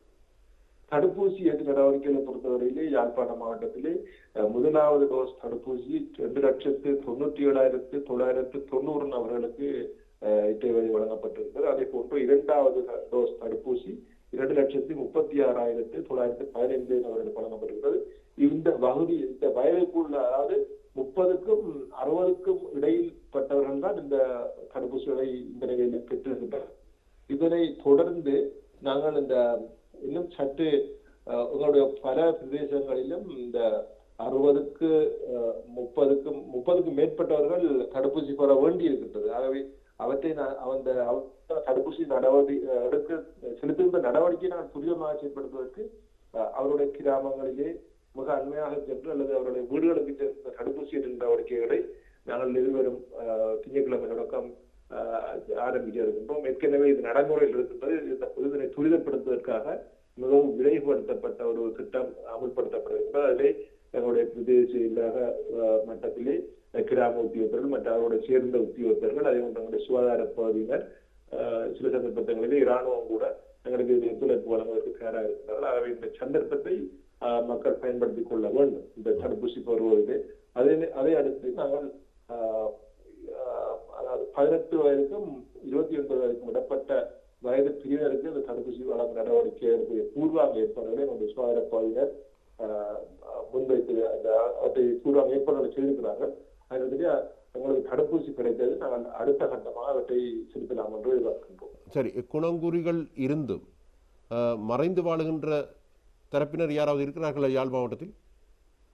தடுப்பூசி ஏற்ற நடவடிக்கைகளை பொறுத்தவரையிலே யாழ்ப்பாண மாவட்டத்திலே அஹ், முதலாவது டோஸ் தடுப்பூசி ரெண்டு லட்சத்து தொண்ணூற்றி ஏழாயிரத்து தொள்ளாயிரத்து தொண்ணூறு நபர்களுக்கு அஹ், இத்தேவை வழங்கப்பட்டிருக்கிறது அதே போன்று இரண்டாவது த- டோஸ் தடுப்பூசி இரண்டு லட்சத்தி முப்பத்தி ஆறாயிரத்து தொள்ளாயிரத்து பதினைந்து நபர்களுக்கு வழங்கப்பட்டிருக்கிறது இந்த பகுதி இந்த வயதுக்குள்ள அதாவது முப்பதுக்கும் அறுபதுக்கும் இடையில் பட்டவர்கள் தான் இந்த தடுப்பூசிகளை இந்த நிலையில் பெற்றிருக்கிறார் இதனை தொடர்ந்து நாங்கள் இந்த இன்னும் சற்று அஹ், உங்களுடைய பல பிரதேசங்களிலும் இந்த அறுபதுக்கு அஹ், முப்பதுக்கும் முப்பதுக்கும் மேற்பட்டவர்கள் தடுப்பூசி பெற வேண்டி இருக்கின்றது ஆகவே அவற்றை நான் அந்த அவ- தடுப்பூசி நடவடிக்கை எடுக்க செலுத்துகின்ற நடவடிக்கையை நாங்கள் துரிதமாக செயல்படுத்துவதற்கு அஹ், அவருடைய கிராமங்களிலே மிக அண்மையாக சென்று அல்லது அவருடைய வீடுகளுக்கு சென்ற தடுப்பூசி எடுக்கும் நடவடிக்கைகளை நாங்கள் எதிர்வரும் அஹ், திங்கட்கிழமை தொடக்கம் அஹ், ஆரம்பிக்க இருக்கின்றோம் ஏற்கனவே இது நடைமுறையில் இருக்கின்றது இந்த இதனை துரிதப்படுத்துவதற்காக மிகவும் விரைவுபடுத்தப்பட்ட ஒரு திட்டம் அமல்படுத்தப்படுகின்றது அதிலே எங்களுடைய பிரதேச இல்லாத அஹ், மட்டத்திலே அஹ், கிராம உத்தியோகத்தர்கள் மற்றும் அவருடைய சேர்ந்த உத்தியோகத்தர்கள் அதே போன்று எங்களுடைய சுகாதார பகுதியினர் அஹ், சில சந்தர்ப்பங்களிலே இராணுவம் கூட எங்களுக்கு இது ஒத்துழைப்பு வழங்குவதற்கு தயாராக இருக்கிறார்கள் ஆகவே இந்த சந்தர்ப்பத்தை அஹ், மக்கள் பயன்படுத்திக் கொள்ள வேண்டும் இந்த தடுப்பூசி பெறுவதிலே அதே அதை அடுத்து நாங்கள் அஹ், அஹ், அதாவது பதினெட்டு வயதுக்கும் இருபத்தி ஒன்பது வயதுக்கும் இடப்பட்ட வயது பிரிவினருக்கு இந்த தடுப்பூசி வழங்கும் நடவடிக்கை எடுக்கக்கூடிய பூர்வாங்க ஏற்பாடுகளை நம்முடைய சுகாதார பகுதியினர் அஹ், அஹ், முன்வைத்து அந்த அவற்றை பூர்வாங்க ஏற்பாடுகளை செய்திருக்கிறார்கள் அதனுடைய எங்களுக்கு தடுப்பூசி கிடைத்தது நாங்கள் அடுத்த கட்டமாக அவற்றை செலுத்தலாம் என்று எதிர்பார்க்கின்றோம் சரி குணங்குறிகள் இருந்தும் அஹ், மறைந்து வாழுகின்ற தரப்பினர் யாராவது இருக்கிறார்களா யாழ் மாவட்டத்தில்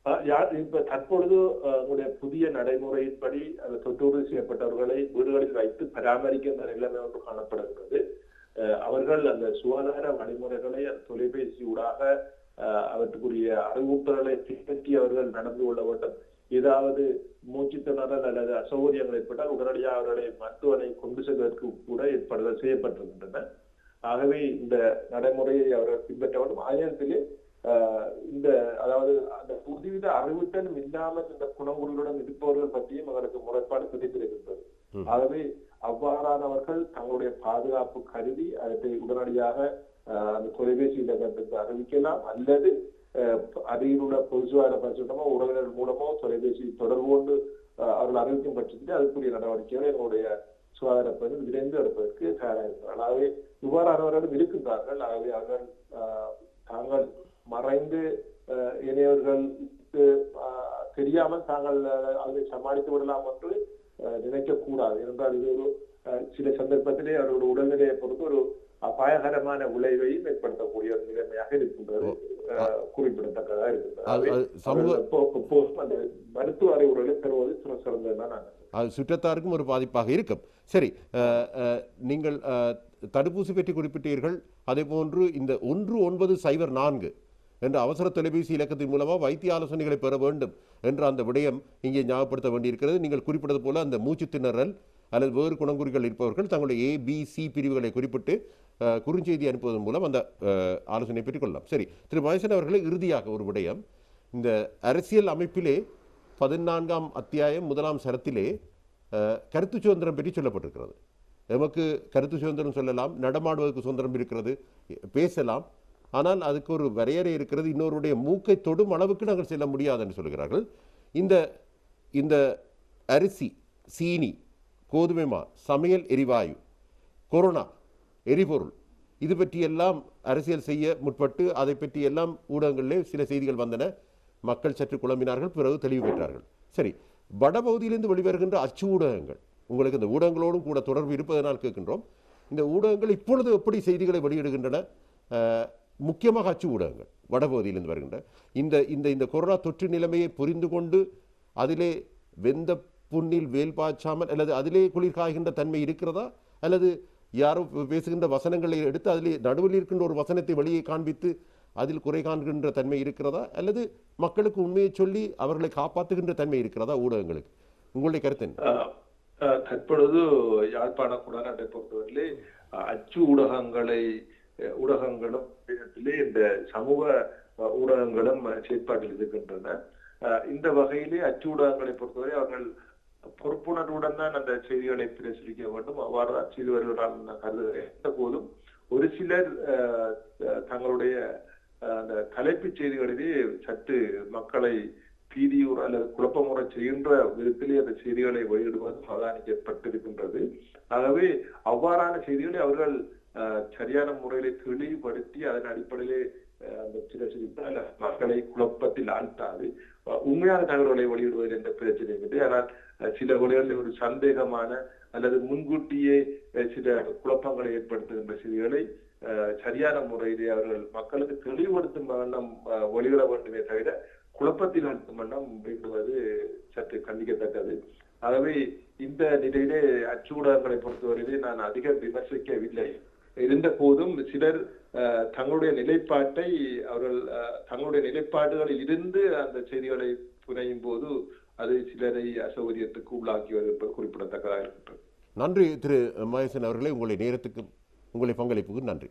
அஹ் யார் இப்ப தற்பொழுது அஹ், உங்களுடைய புதிய நடைமுறையின்படி அந்த தொற்று உறுதி செய்யப்பட்டவர்களை வீடுகளில் வைத்து பராமரிக்கின்ற நிலைமை ஒன்று காணப்படுகிறது அஹ், அவர்கள் அந்த சுகாதார வழிமுறைகளை அந்த தொலைபேசி ஊடாக அஹ், அவற்றுக்குரிய அறிவுறுத்தல்களை பின்பற்றி அவர்கள் நடந்து கொள்ள வேண்டும் ஏதாவது மூச்சு திணறல் அல்லது அசௌகரியங்கள் ஏற்பட்டால் உடனடியாக அவர்களை மருத்துவனை கொண்டு செல்வதற்கு கூட ஏற்பாடுகள் செய்யப்பட்டிருக்கின்றன ஆகவே இந்த நடைமுறையை அவர்கள் பின்பற்ற வேண்டும் அதே நேரத்திலே ஆஹ் இந்த அதாவது அந்த ஒருவித அறிவுத்தலும் இல்லாமல் இந்த குணங்குறிகளுடன் இருப்பவர்கள் பற்றியும் அவர்களுக்கு முறைப்பாடு கிடைத்திருக்கின்றது ம். ஆகவே அவ்வாறானவர்கள் தங்களுடைய பாதுகாப்பு கருதி அதை உடனடியாக ஆஹ் அந்த தொலைபேசி இலக்கத்துக்கு அறிவிக்கலாம் அல்லது ஆஹ் அருகில் உள்ள பொது சுகாதார பரிசுத்தமோ உறவினர் மூலமோ தொலைபேசி தொடர்பு கொண்டு ஆஹ் அவர்கள் அறிவிக்கும் பட்சத்தில் அதுக்குரிய நடவடிக்கைகளை எங்களுடைய சுகாதார பணிகள் விரைந்து எடுப்பதற்கு தயாராக இருக்கிறார்கள் ஆகவே இவ்வாறானவர்களும் இருக்கின்றார்கள் ஆகவே அவர்கள் ஆஹ், தாங்கள் மறைந்து ஆஹ், இளையவர்களுக்கு ஆஹ், தெரியாமல் தாங்கள் ஆஹ், அதை சமாளித்து விடலாம் என்று ஆஹ், நினைக்கக்கூடாது என்றால் இது ஒரு ஆஹ், சில சந்தர்ப்பத்திலே அவர்களுடைய உடல்நிலையை பொறுத்து ஒரு அபாயகரமான விளைவையும் ஏற்படுத்தக்கூடிய ஒரு நிலைமையாக இருக்கின்றது ஆஹ், குறிப்பிடத்தக்கதாக இருக்கின்றது அது- ஆகவே அது சமூக அவர்கள் எப்போ- எப்போதும் அந்த மருத்துவ அறிவுரைகளை பெறுவது சிற- சிறந்ததுதான் நான் அது சுற்றத்தாருக்கும் ஒரு பாதிப்பாக இருக்கும் சரி அஹ், அஹ், நீங்கள் அஹ், தடுப்பூசி பற்றி குறிப்பிட்டீர்கள் அதே போன்று இந்த ஒன்று ஒன்பது சைபர் நான்கு என்ற அவசர தொலைபேசி இலக்கத்தின் மூலமாக வைத்திய ஆலோசனைகளை பெற வேண்டும் என்ற அந்த விடயம் இங்கே ஞாபகப்படுத்த வேண்டியிருக்கிறது நீங்கள் குறிப்பிட்டது போல அந்த மூச்சு திணறல் அல்லது வேறு குணங்குறிகள் இருப்பவர்கள் தங்களுடைய ஏ பி சி பிரிவுகளை குறிப்பிட்டு அஹ், குறுஞ்செய்தி அனுப்புவதன் மூலம் அந்த அஹ், ஆலோசனை பெற்றுக் கொள்ளலாம் சரி திரு மகேசன் அவர்களே இறுதியாக ஒரு விடயம் இந்த அரசியல் அமைப்பிலே பதினான்காம் அத்தியாயம் முதலாம் சரத்திலே அஹ், கருத்து சுதந்திரம் பற்றி சொல்லப்பட்டிருக்கிறது எமக்கு கருத்து சுதந்திரம் சொல்லலாம் நடமாடுவதற்கு சுதந்திரம் இருக்கிறது பேசலாம் ஆனால் அதுக்கு ஒரு வரையறை இருக்கிறது இன்னொருடைய மூக்கை தொடும் அளவுக்கு நாங்கள் செல்ல முடியாது என்று சொல்கிறார்கள் இந்த இந்த அரிசி சீனி கோதுமை மா சமையல் எரிவாயு கொரோனா எரிபொருள் இது பற்றியெல்லாம் அரசியல் செய்ய முற்பட்டு அதை பற்றி எல்லாம் ஊடகங்களிலே சில செய்திகள் வந்தன மக்கள் சற்று குழம்பினார்கள் பிறகு தெளிவு பெற்றார்கள் சரி வடபகுதியிலிருந்து வெளிவருகின்ற அச்சு ஊடகங்கள் உங்களுக்கு இந்த ஊடகங்களோடும் கூட தொடர்பு இருப்பதனால் கேட்கின்றோம் இந்த ஊடகங்கள் இப்பொழுது எப்படி செய்திகளை வெளியிடுகின்றன அஹ், முக்கியமாக அச்சு ஊடகங்கள் வடபகுதியிலிருந்து வருகின்ற இந்த இந்த இந்த கொரோனா தொற்று நிலைமையை புரிந்து கொண்டு அதிலே வெந்த புண்ணில் வேல் பாய்ச்சாமல் அல்லது அதிலே குளிர் காய்கின்ற தன்மை இருக்கிறதா அல்லது யாரோ பேசுகின்ற வசனங்களை எடுத்து அதிலே நடுவில் இருக்கின்ற ஒரு வசனத்தை வெளியே காண்பித்து அதில் குறை காண்கின்ற தன்மை இருக்கிறதா அல்லது மக்களுக்கு உண்மையை சொல்லி அவர்களை காப்பாற்றுகின்ற தன்மை இருக்கிறதா ஊடகங்களுக்கு உங்களுடைய கருத்து என்ன ஆஹ் ஆஹ் தற்பொழுது யாழ்ப்பாண குடாநாட்டை பொறுத்தவரையிலே ஆஹ் அச்சு ஊடகங்களை அஹ் ஊடகங்களும் இடத்திலே இந்த சமூக ஆஹ் ஊடகங்களும் ஆஹ் செயற்பாட்டில் இருக்கின்றன ஆஹ் இந்த வகையிலே அச்சு ஊடகங்களை பொறுத்தவரை அவர்கள் பொறுப்புணர்வுடன் தான் அந்த செய்திகளை பிரசுரிக்க வேண்டும் அவ்வாறு தான் செய்து வருகிறார்கள் நான் கருதுகிறேன் இருந்த போதும் ஒரு சிலர் ஆஹ் ஆஹ் தங்களுடைய ஆஹ் அந்த தலைப்புச் செய்திகளிலே சற்று மக்களை பீதியூர் அல்லது குழப்பமுறை செய்கின்ற விதத்திலே அந்த செய்திகளை வெளியிடுவது அவதானிக்கப்பட்டிருக்கின்றது ஆகவே அவ்வாறான செய்திகளை அவர்கள் ஆஹ், சரியான முறையிலே தெளிவுபடுத்தி அதன் அடிப்படையிலே ஆஹ், அந்த பிரசுரித்து அல்ல மக்களை குழப்பத்தில் ஆழ்த்தாது ஆஹ், உண்மையான தகவல்களை வெளியிடுவதில் எந்த பிரச்சனையும் இல்லை ஆனால் ஆஹ், சில வழிகளில் ஒரு சந்தேகமான அல்லது முன்கூட்டியே ஆஹ், சில குழப்பங்களை ஏற்படுத்துகின்ற செய்திகளை ஆஹ், சரியான முறையிலே அவர்கள் மக்களுக்கு தெளிவுபடுத்தும் வண்ணம் ஆஹ், வெளியிட வேண்டுமே தவிர குழப்பத்தில் அழுத்தும் வண்ணம் வெளியிடுவது சற்று கண்டிக்கத்தக்கது ஆகவே இந்த நிலையிலே அச்சு ஊடகங்களை பொறுத்தவரையிலே நான் அதிகம் விமர்சிக்கவில்லை இருந்த போதும் சிலர் ஆஹ், தங்களுடைய நிலைப்பாட்டை அவர்கள் ஆஹ், தங்களுடைய நிலைப்பாடுகளில் இருந்து அந்த செய்திகளை புனையும் போது அது சிலரை அசௌகரியத்துக்கு உள்ளாக்கி வருவது குறிப்பிடத்தக்கதாக இருக்கின்றது நன்றி திரு மகேசன் அவர்களே உங்களுடைய நேரத்துக்கு உங்களுடைய பங்களிப்புக்கு நன்றி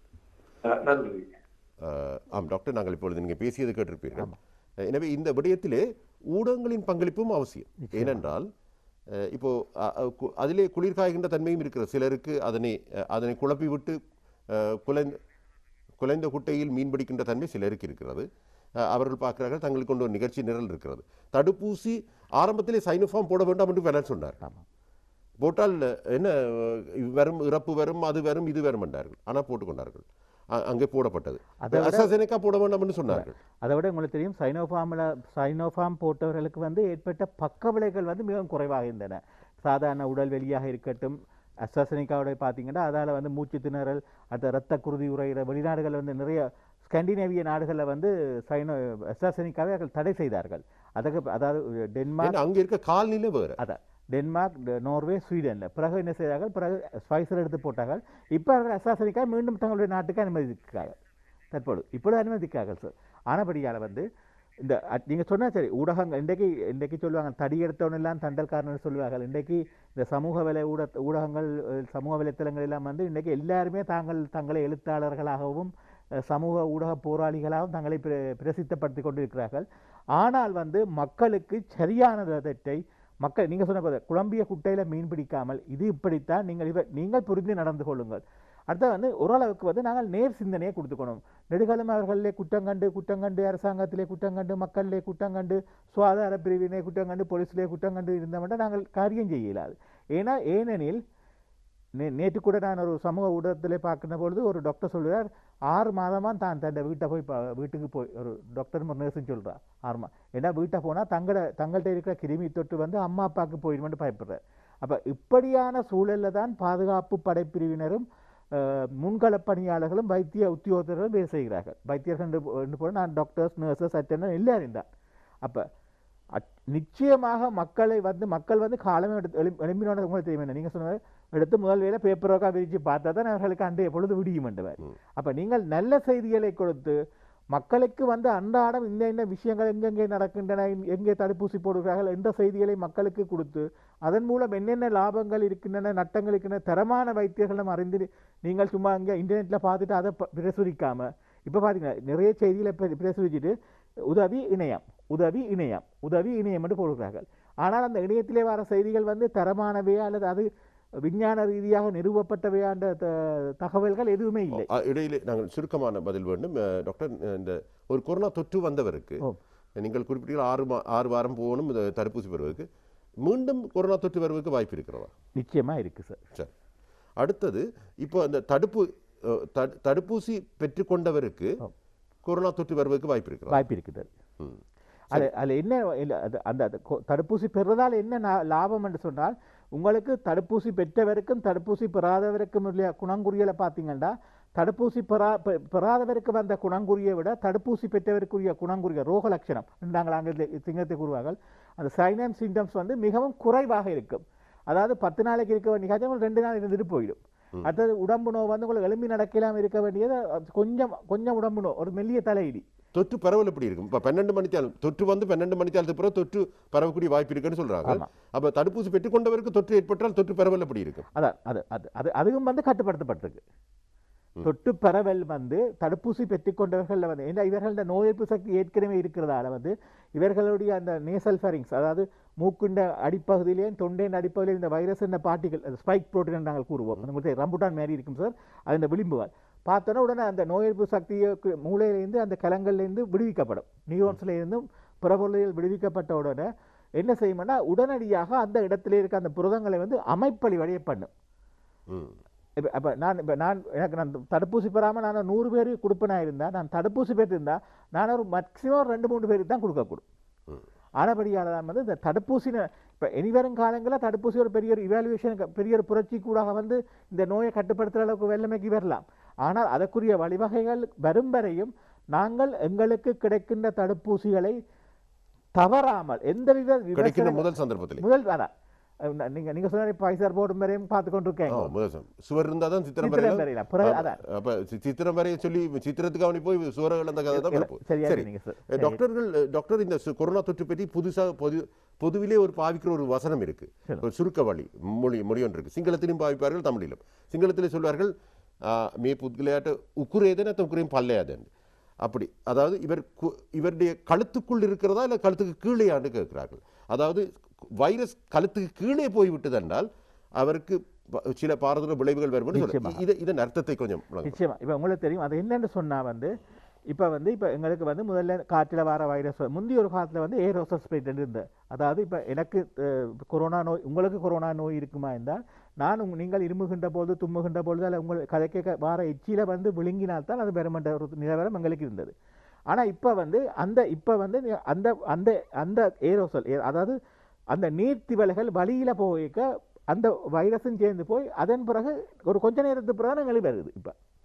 ஆஹ், நன்றி அஹ், ஆம் டாக்டர் நாங்கள் இப்பொழுது நீங்கள் பேசியது கேட்டிருப்பீர்கள் எனவே இந்த விடயத்திலே ஊடகங்களின் பங்களிப்பும் அவசியம் ஏனென்றால் அஹ், இப்போ அ- அ- கு- அதிலே குளிர் காய்கின்ற தன்மையும் இருக்கிறது சிலருக்கு அதனை அஹ், அதனை குழப்பி விட்டு அஹ், குலைந்த குலைந்த குட்டையில் மீன் பிடிக்கின்ற தன்மை சிலருக்கு இருக்கிறது அஹ், அவர்கள் பார்க்கிறார்கள் தங்களுக்கு கொண்டு ஒரு நிகழ்ச்சி நிரல் இருக்கிறது தடுப்பூசி ஆரம்பத்திலே சைனோஃபார்ம் போட வேண்டாம் என்று பலர் சொன்னார் ஆமாம் போட்டால் என்ன அஹ், வரும் இறப்பு வரும் அது வரும் இது வரும் என்றார்கள் ஆனால் போட்டுக்கொண்டார்கள் அ- அங்கே போடப்பட்டது அதை விட- அசாசெனக்கா போட வேண்டாம் என்று சொன்னார்கள் அதை விட உங்களுக்கு தெரியும் சைனோஃபார்மில் சைனோஃபார்ம் போட்டவர்களுக்கு வந்து ஏற்பட்ட பக்க விளைவுகள் வந்து மிகவும் குறைவாக இருந்தன சாதாரண உடல் வெளியாக இருக்கட்டும் அஸ்ட்ராசெனிக்காவோட பார்த்தீங்கன்னா அதால் வந்து மூச்சு திணறல் அந்த இரத்த குருதி உரைகிற வெளிநாடுகள் வந்து நிறைய ஸ்கண்டினேவிய நாடுகளில் வந்து சைனோ அஸ்ட்ராசெனிக்காவை அவர்கள் தடை செய்தார்கள் அதுக்கு அதாவது டென்மார்க் ஏன்னா அங்க இருக்க காலநிலை வேற அதான் டென்மார்க் ட- நோர்வே ஸ்வீடனில் பிறகு என்ன செய்தார்கள் பிறகு ஸ்பைசர் எடுத்து போட்டார்கள் இப்போ அவர்கள் அஸ்ட்ராசெனிக்கா மீண்டும் தங்களுடைய நாட்டுக்கு அனுமதிக்கிறார்கள் தற்போது இப்பொழுது அனுமதிக்கிறார்கள் சார் ஆனபடியால் வந்து இந்த நீங்கள் சொன்னா சரி ஊடகங்கள் இன்றைக்கு இன்றைக்கு சொல்லுவாங்க தடி எடுத்தவனெல்லாம் தண்டல்காரன்னு சொல்லுவார்கள் இன்றைக்கு இந்த சமூக வலை ஊட ஊடகங்கள் அஹ், சமூக வலைத்தளங்கள் எல்லாம் வந்து இன்றைக்கு எல்லாருமே தாங்கள் தங்களை எழுத்தாளர்களாகவும் அஹ், சமூக ஊடக போராளிகளாகவும் தங்களை பிர பிரசித்தப்படுத்தி கொண்டிருக்கிறார்கள் ஆனால் வந்து மக்களுக்கு சரியான விதத்தை மக்கள் நீங்கள் சொன்ன போது குழம்பிய குட்டையில் மீன் பிடிக்காமல் இது இப்படித்தான் நீங்கள் இவ நீங்கள் புரிந்து நடந்து கொள்ளுங்கள் அடுத்து வந்து ஓரளவுக்கு வந்து நாங்கள் நேர் சிந்தனையை கொடுத்துக்கணும் நெடுகாலம் அவர்களிலே குற்றங்கண்டு குற்றங்கண்டு அரசாங்கத்திலே குற்றங்கண்டு மக்களிலே குற்றங்கண்டு சுகாதார பிரிவினை குற்றங்கண்டு போலீஸிலே குற்றங்கண்டு இருந்தவன்ட நாங்கள் காரியம் செய்ய இயலாது ஏன்னா ஏனெனில் நே நேற்று கூட நான் ஒரு சமூக ஊடகத்தில் பார்க்கிற பொழுது ஒரு டாக்டர் சொல்கிறார் ஆறு மாதமாக தான் தன் வீட்டை போய் பா வீட்டுக்கு போய் ஒரு டாக்டர் ஒரு நர்ஸுன்னு சொல்கிறா ஆறு மா ஏன்னா வீட்டை போனால் தங்கள தங்கள்கிட்ட இருக்கிற கிருமி தொற்று வந்து அம்மா அப்பாவுக்கு போயிடுமென்று பயப்படுறார் அப்போ இப்படியான சூழலில் தான் பாதுகாப்பு படைப்பிரிவினரும் அஹ், முன்களப் பணியாளர்களும் வைத்திய உத்தியோகத்தர்களும் வேலை செய்கிறார்கள் வைத்தியர்கள் என்று போ- என்று போல நான் டாக்டர்ஸ் நர்சஸ் அட்டெண்டர் எல்லாரும் தான் அப்போ அட்- நிச்சயமாக மக்களை வந்து மக்கள் வந்து காலமே எடுத்து எழும் எழும்பினோட உங்களுக்கு தெரியும் நீங்கள் சொன்ன மாதிரி, எடுத்து முதல் வேலை பேப்பர் ஒர்க்காக விரித்து பார்த்தா தான் அவர்களுக்கு அன்றைய பொழுது விடியும் என்றவர் அப்போ நீங்கள் நல்ல செய்திகளை கொடுத்து மக்களுக்கு வந்து அன்றாடம் இந்த இந்த விஷயங்கள் எங்கெங்கே நடக்கின்றன எங்க- எங்கே தடுப்பூசி போடுகிறார்கள் என்ற செய்திகளை மக்களுக்கு கொடுத்து அதன் மூலம் என்னென்ன லாபங்கள் இருக்கின்றன நட்டங்கள் இருக்கின்றன தரமான வைத்தியர்களும் அறிந்து நீங்கள் சும்மா இங்கே இன்டர்நெட்டில் பார்த்துட்டு அதை ப- பிரசுரிக்காம இப்போ பார்த்தீங்கன்னா நிறைய செய்திகளை பிர- பிரசுரிச்சுட்டு உதவி இணையம் உதவி இணையம் உதவி இணையம் என்று போடுகிறார்கள் ஆனால் அந்த இணையத்திலே வர செய்திகள் வந்து தரமானவையா அல்லது அது விஞ்ஞான ரீதியாக நிறுவப்பட்டவையான்ற த- தகவல்கள் எதுவுமே இல்லை அ, இடையிலே நாங்கள் சுருக்கமான பதில் வேண்டும் அஹ், டாக்டர் அஹ், இந்த ஒரு கொரோனா தொற்று வந்தவருக்கு ஓ. நீங்கள் குறிப்பிட்டீர்கள் ஆறு மா ஆறு வாரம் போகணும் இந்த தடுப்பூசி பெறுவதற்கு மீண்டும் கொரோனா தொற்று வருவதற்கு வாய்ப்பு இருக்கிறதா நிச்சயமா இருக்கு சார் சரி அடுத்தது இப்போ அந்த தடுப்பு அஹ், தடு- தடுப்பூசி பெற்றுக்கொண்டவருக்கு ஆ. கொரோனா தொற்று வருவதற்கு வாய்ப்பு இருக்கிறதா வாய்ப்பு இருக்குது ம். அது அதில் என்ன இல்ல, அது அந்த அது கொ- தடுப்பூசி பெறுவதால் என்ன நா- லாபம் என்று சொன்னால் உங்களுக்கு தடுப்பூசி பெற்றவருக்கும் தடுப்பூசி பெறாதவருக்கும் உள்ள குணங்குறியலை பார்த்தீங்கன்னா தடுப்பூசி பெறா பெ- பெறாதவருக்கு வந்த குணங்குறியை விட தடுப்பூசி பெற்றவருக்குரிய குணங்குறிய ரோக லட்சணம் என்று நாங்கள் ஆங்கிலத்தில் சிங்கத்தை கூறுவார்கள் அந்த சைன் அண்ட் சிம்டம்ஸ் வந்து மிகவும் குறைவாக இருக்கும் அதாவது பத்து நாளைக்கு இருக்க வேண்டிய காய்ச்சல் ரெண்டு நாள் இருந்துட்டு போயிடும் அடுத்தது உடம்பு நோய் வந்து உங்களுக்கு எலும்பி நடக்கலாம் இருக்க வேண்டியது அது கொஞ்சம் கொஞ்சம் உடம்பு நோய் ஒரு மெல்லிய தலையிடி தொற்று பரவல் எப்படி இருக்கும் இப்போ பன்னெண்டு மணித்தால் தொற்று வந்து பன்னெண்டு மணித்தாலத்துக்கு பிறகு தொற்று பரவக்கூடிய வாய்ப்பு இருக்குன்னு சொல்றாங்க ஆமா. அப்ப தடுப்பூசி பெற்றுக்கொண்டவருக்கு தொற்று ஏற்பட்டால் தொற்று பரவல் எப்படி இருக்கும் அதான் அது அது அது அதுவும் வந்து கட்டுப்படுத்தப்பட்டிருக்கு தொட்டு பரவல் வந்து தடுப்பூசி பெற்றுக்கொண்டவர்கள் வந்து ஏன்னா இவர்களோட நோய் எதிர்ப்பு சக்தி ஏற்கனவே இருக்கிறதால வந்து இவர்களுடைய அந்த நேசல் ஃபெரிங்ஸ் அதாவது மூக்குண்ட அடிப்பகுதியிலேயும் தொண்டையின் அடிப்பகுதியிலே இந்த வைரஸ் என்ற பார்ட்டிகள் அந்த ஸ்பைக் ப்ரோட்டீன் நாங்கள் கூறுவோம் உங்களுக்கு ரம்புட்டான் மாதிரி இருக்கும் சார் அது இந்த விளிம்புகள் பார்த்தோன்னா உடனே அந்த நோய் எதிர்ப்பு சக்தியை மூளையிலேருந்து அந்த கலங்கள்லேருந்து விடுவிக்கப்படும் நியூரோன்ஸ்லேருந்தும் பிறபொருளில் விடுவிக்கப்பட்ட உடனே என்ன செய்யும்னா உடனடியாக அந்த இடத்துல இருக்க அந்த புரதங்களை வந்து அமைப்பழி வழிய பண்ணும் ம். இப்போ அப்போ நான் இப்போ நான் எனக்கு நான் தடுப்பூசி பெறாமல் நான் நூறு பேர் கொடுப்பனா இருந்தால் நான் தடுப்பூசி பெற்றிருந்தா நான் ஒரு மேக்ஸிமம் ரெண்டு மூணு பேருக்கு தான் கொடுக்கக்கூடும் ம். ஆனபடியால் தான் வந்து இந்த தடுப்பூசி இப்போ இனிவரும் காலங்களில் தடுப்பூசி ஒரு பெரிய ஒரு இவாலுவேஷன் பெரிய ஒரு புரட்சி கூட வந்து இந்த நோயை கட்டுப்படுத்துகிற அளவுக்கு வெள்ளமைக்கு வரலாம் ஆனால் அதற்குரிய வழிவகைகள் வரும் வரையும் நாங்கள் எங்களுக்கு கிடைக்கின்ற தடுப்பூசிகளை தவறாமல் எந்த வித கிடைக்கின்ற விமர்சன- முதல் சந்தர்ப்பத்தில் முதல் அதான் அஹ் நீங்க நீங்க சொன்ன பைசர் போர்டும் வரையும் பார்த்து கொண்டிருக்கேங்க முதல் சந்தர்ப்பம். சுவர் இருந்தால் தான் சித்திரம் சித்திரம் வரையலாம். வரையலாம். பிறகு அதான். அப்ப சி- சித்திரம் வரைய சொல்லி சித்திரத்துக்கு அவனி போய் சுவர்கள் அந்த கதை தான் இல்ல, வரப்போகுது. சரியா சரி சொன்னீங்க சார். அஹ் சரி. டாக்டர்கள் அஹ் டாக்டர் இந்த சு- கொரோனா தொற்று பற்றி புதுசாக பொது பொதுவிலே ஒரு பாவிக்கிற ஒரு வசனம் இருக்கு சரி. ஒரு சுருக்க வழி மொழி மொழி ஒன்று இருக்கு சிங்களத்திலும் பாவிப்பார்கள் தமிழிலும் சிங்களத்திலே சொல்வார்கள் ஆஹ், மே புத்கிளையாட்ட உக்குரேதன் அத்த உக்குரையும் பல்லையாதன் அப்படி அதாவது இவர் கு- இவருடைய கழுத்துக்குள் இருக்கிறதா இல்லை கழுத்துக்கு கீழேயான்னு கேட்கிறார்கள் அதாவது வைரஸ் கழுத்துக்கு கீழே போய்விட்டது என்றால் அவருக்கு ப- சில பாரதூர விளைவுகள் வரும் சொல்லு நிச்சயமாக. இதை இதன் அர்த்தத்தை கொஞ்சம் விளங்குங்க. நிச்சயமா இப்போ உங்களுக்கு தெரியும் அது என்னன்னு சொன்னா வந்து இப்போ வந்து இப்போ எங்களுக்கு வந்து முதல்ல காற்றில் வர வைரஸ் முந்தைய ஒரு காலத்தில் வந்து ஏரோசல் ஸ்பிரிட் இருந்தது அதாவது இப்போ எனக்கு அஹ், கொரோனா நோய் உங்களுக்கு கொரோனா நோய் இருக்குமா இருந்தால் நான் உங்க- நீங்கள் இருமுகின்ற பொழுது தும்முகின்ற பொழுது அல்ல உங்கள் கதைக்க வார எச்சியில வந்து விழுங்கினால்தான் அது பெறமன்ற ஒரு நிலவரம் எங்களுக்கு இருந்தது ஆனால் இப்போ வந்து அந்த இப்போ வந்து நீ- அந்த அந்த அந்த ஏரோசல் அதாவது அந்த நீர்த்திவலைகள் வழியில் போய்க்க அந்த வைரஸும் சேர்ந்து போய் அதன் பிறகு ஒரு கொஞ்ச நேரத்துக்கு பிறகு தான் எங்களுக்கு வருது இப்போ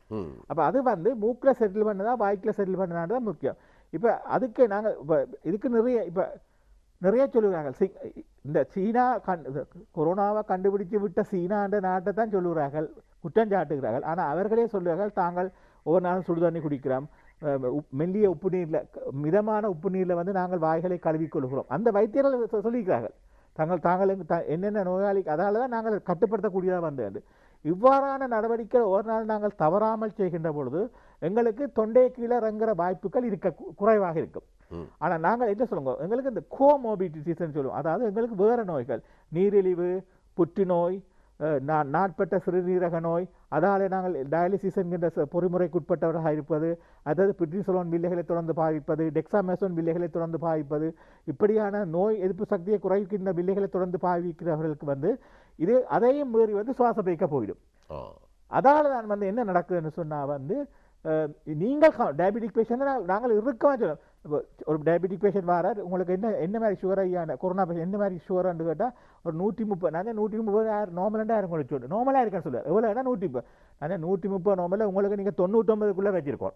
ம் அப்போ அது வந்து மூக்கில் செட்டில் பண்ணதா வாய்க்கில் செட்டில் பண்ணதான் தான் முக்கியம் இப்போ அதுக்கு நாங்கள் இப்போ இதுக்கு நிறைய இப்போ நிறைய சொல்லுகிறார்கள் சி இந்த சீனா கண் இது கொரோனாவை கண்டுபிடிச்சு விட்ட சீனான்ற நாட்டை தான் சொல்லுகிறார்கள் குற்றம் சாட்டுகிறார்கள் ஆனால் அவர்களே சொல்லுகிறார்கள் தாங்கள் ஒவ்வொரு நாளும் சுடுதண்ணி குடிக்கிறோம் அஹ் உப்- மெல்லிய உப்பு நீரில் மிதமான உப்பு நீரில் வந்து நாங்கள் வாய்களை கழுவிக் கொள்கிறோம் அந்த வைத்தியர்கள் சொ- சொல்லியிருக்கிறார்கள் தாங்கள் தாங்களுக்கு த என்னென்ன நோயாளி அதால தான் நாங்கள் கட்டுப்படுத்தக்கூடியதாக வந்தது இவ்வாறான நடவடிக்கை ஒரு நாள் நாங்கள் தவறாமல் செய்கின்ற பொழுது எங்களுக்கு தொண்டை கீழே இறங்குற வாய்ப்புகள் இருக்க கு- குறைவாக இருக்கும் ம். ஆனால் நாங்கள் என்ன சொல்லுங்க எங்களுக்கு இந்த கோமோபிட்டிஸ்ன்னு சொல்லுவோம் அதாவது எங்களுக்கு வேறு நோய்கள் நீரிழிவு புற்றுநோய் அஹ், நா- நாட்பட்ட சிறுநீரக நோய் அதாலே நாங்கள் டயாலிசிஸ் என்கின்ற ச- பொறிமுறைக்குட்பட்டவராக இருப்பது அதாவது பிட்ரிசலோன் வில்லைகளை தொடர்ந்து பாவிப்பது டெக்ஸாமெசோன் வில்லைகளை தொடர்ந்து பாவிப்பது இப்படியான நோய் எதிர்ப்பு சக்தியை குறைக்கின்ற வில்லைகளை தொடர்ந்து பாவிக்கிறவர்களுக்கு வந்து இது அதையும் மீறி வந்து சுவாச பைக்க போயிடும் ஆ அதால தான் வந்து என்ன நடக்குதுன்னு சொன்னா வந்து அஹ், நீங்கள் டயபெட்டிக் பேஷண்ட் நாங்கள் இறுக்கமாக சொல்லுவோம் இப்போ ஒரு டயபெட்டிக் பேஷண்ட் வரார் உங்களுக்கு என்ன என்ன மாதிரி சுகர் ஐயான கொரோனா பேஷண்ட் என்ன மாதிரி சுகர்னு கேட்டால் ஒரு நூற்றி முப்பது நான் நூற்றி முப்பது ஆயிரம் நார்மலாக இருக்கும் உங்களுக்கு சொல்லு நார்மலாக இருக்கேன்னு சொல்லுவார் எவ்வளோ வேணா நூற்றி முப்பது நான் நூற்றி முப்பது நார்மலாக உங்களுக்கு நீங்கள் தொண்ணூற்றொம்பதுக்குள்ளே வச்சிருக்கோம்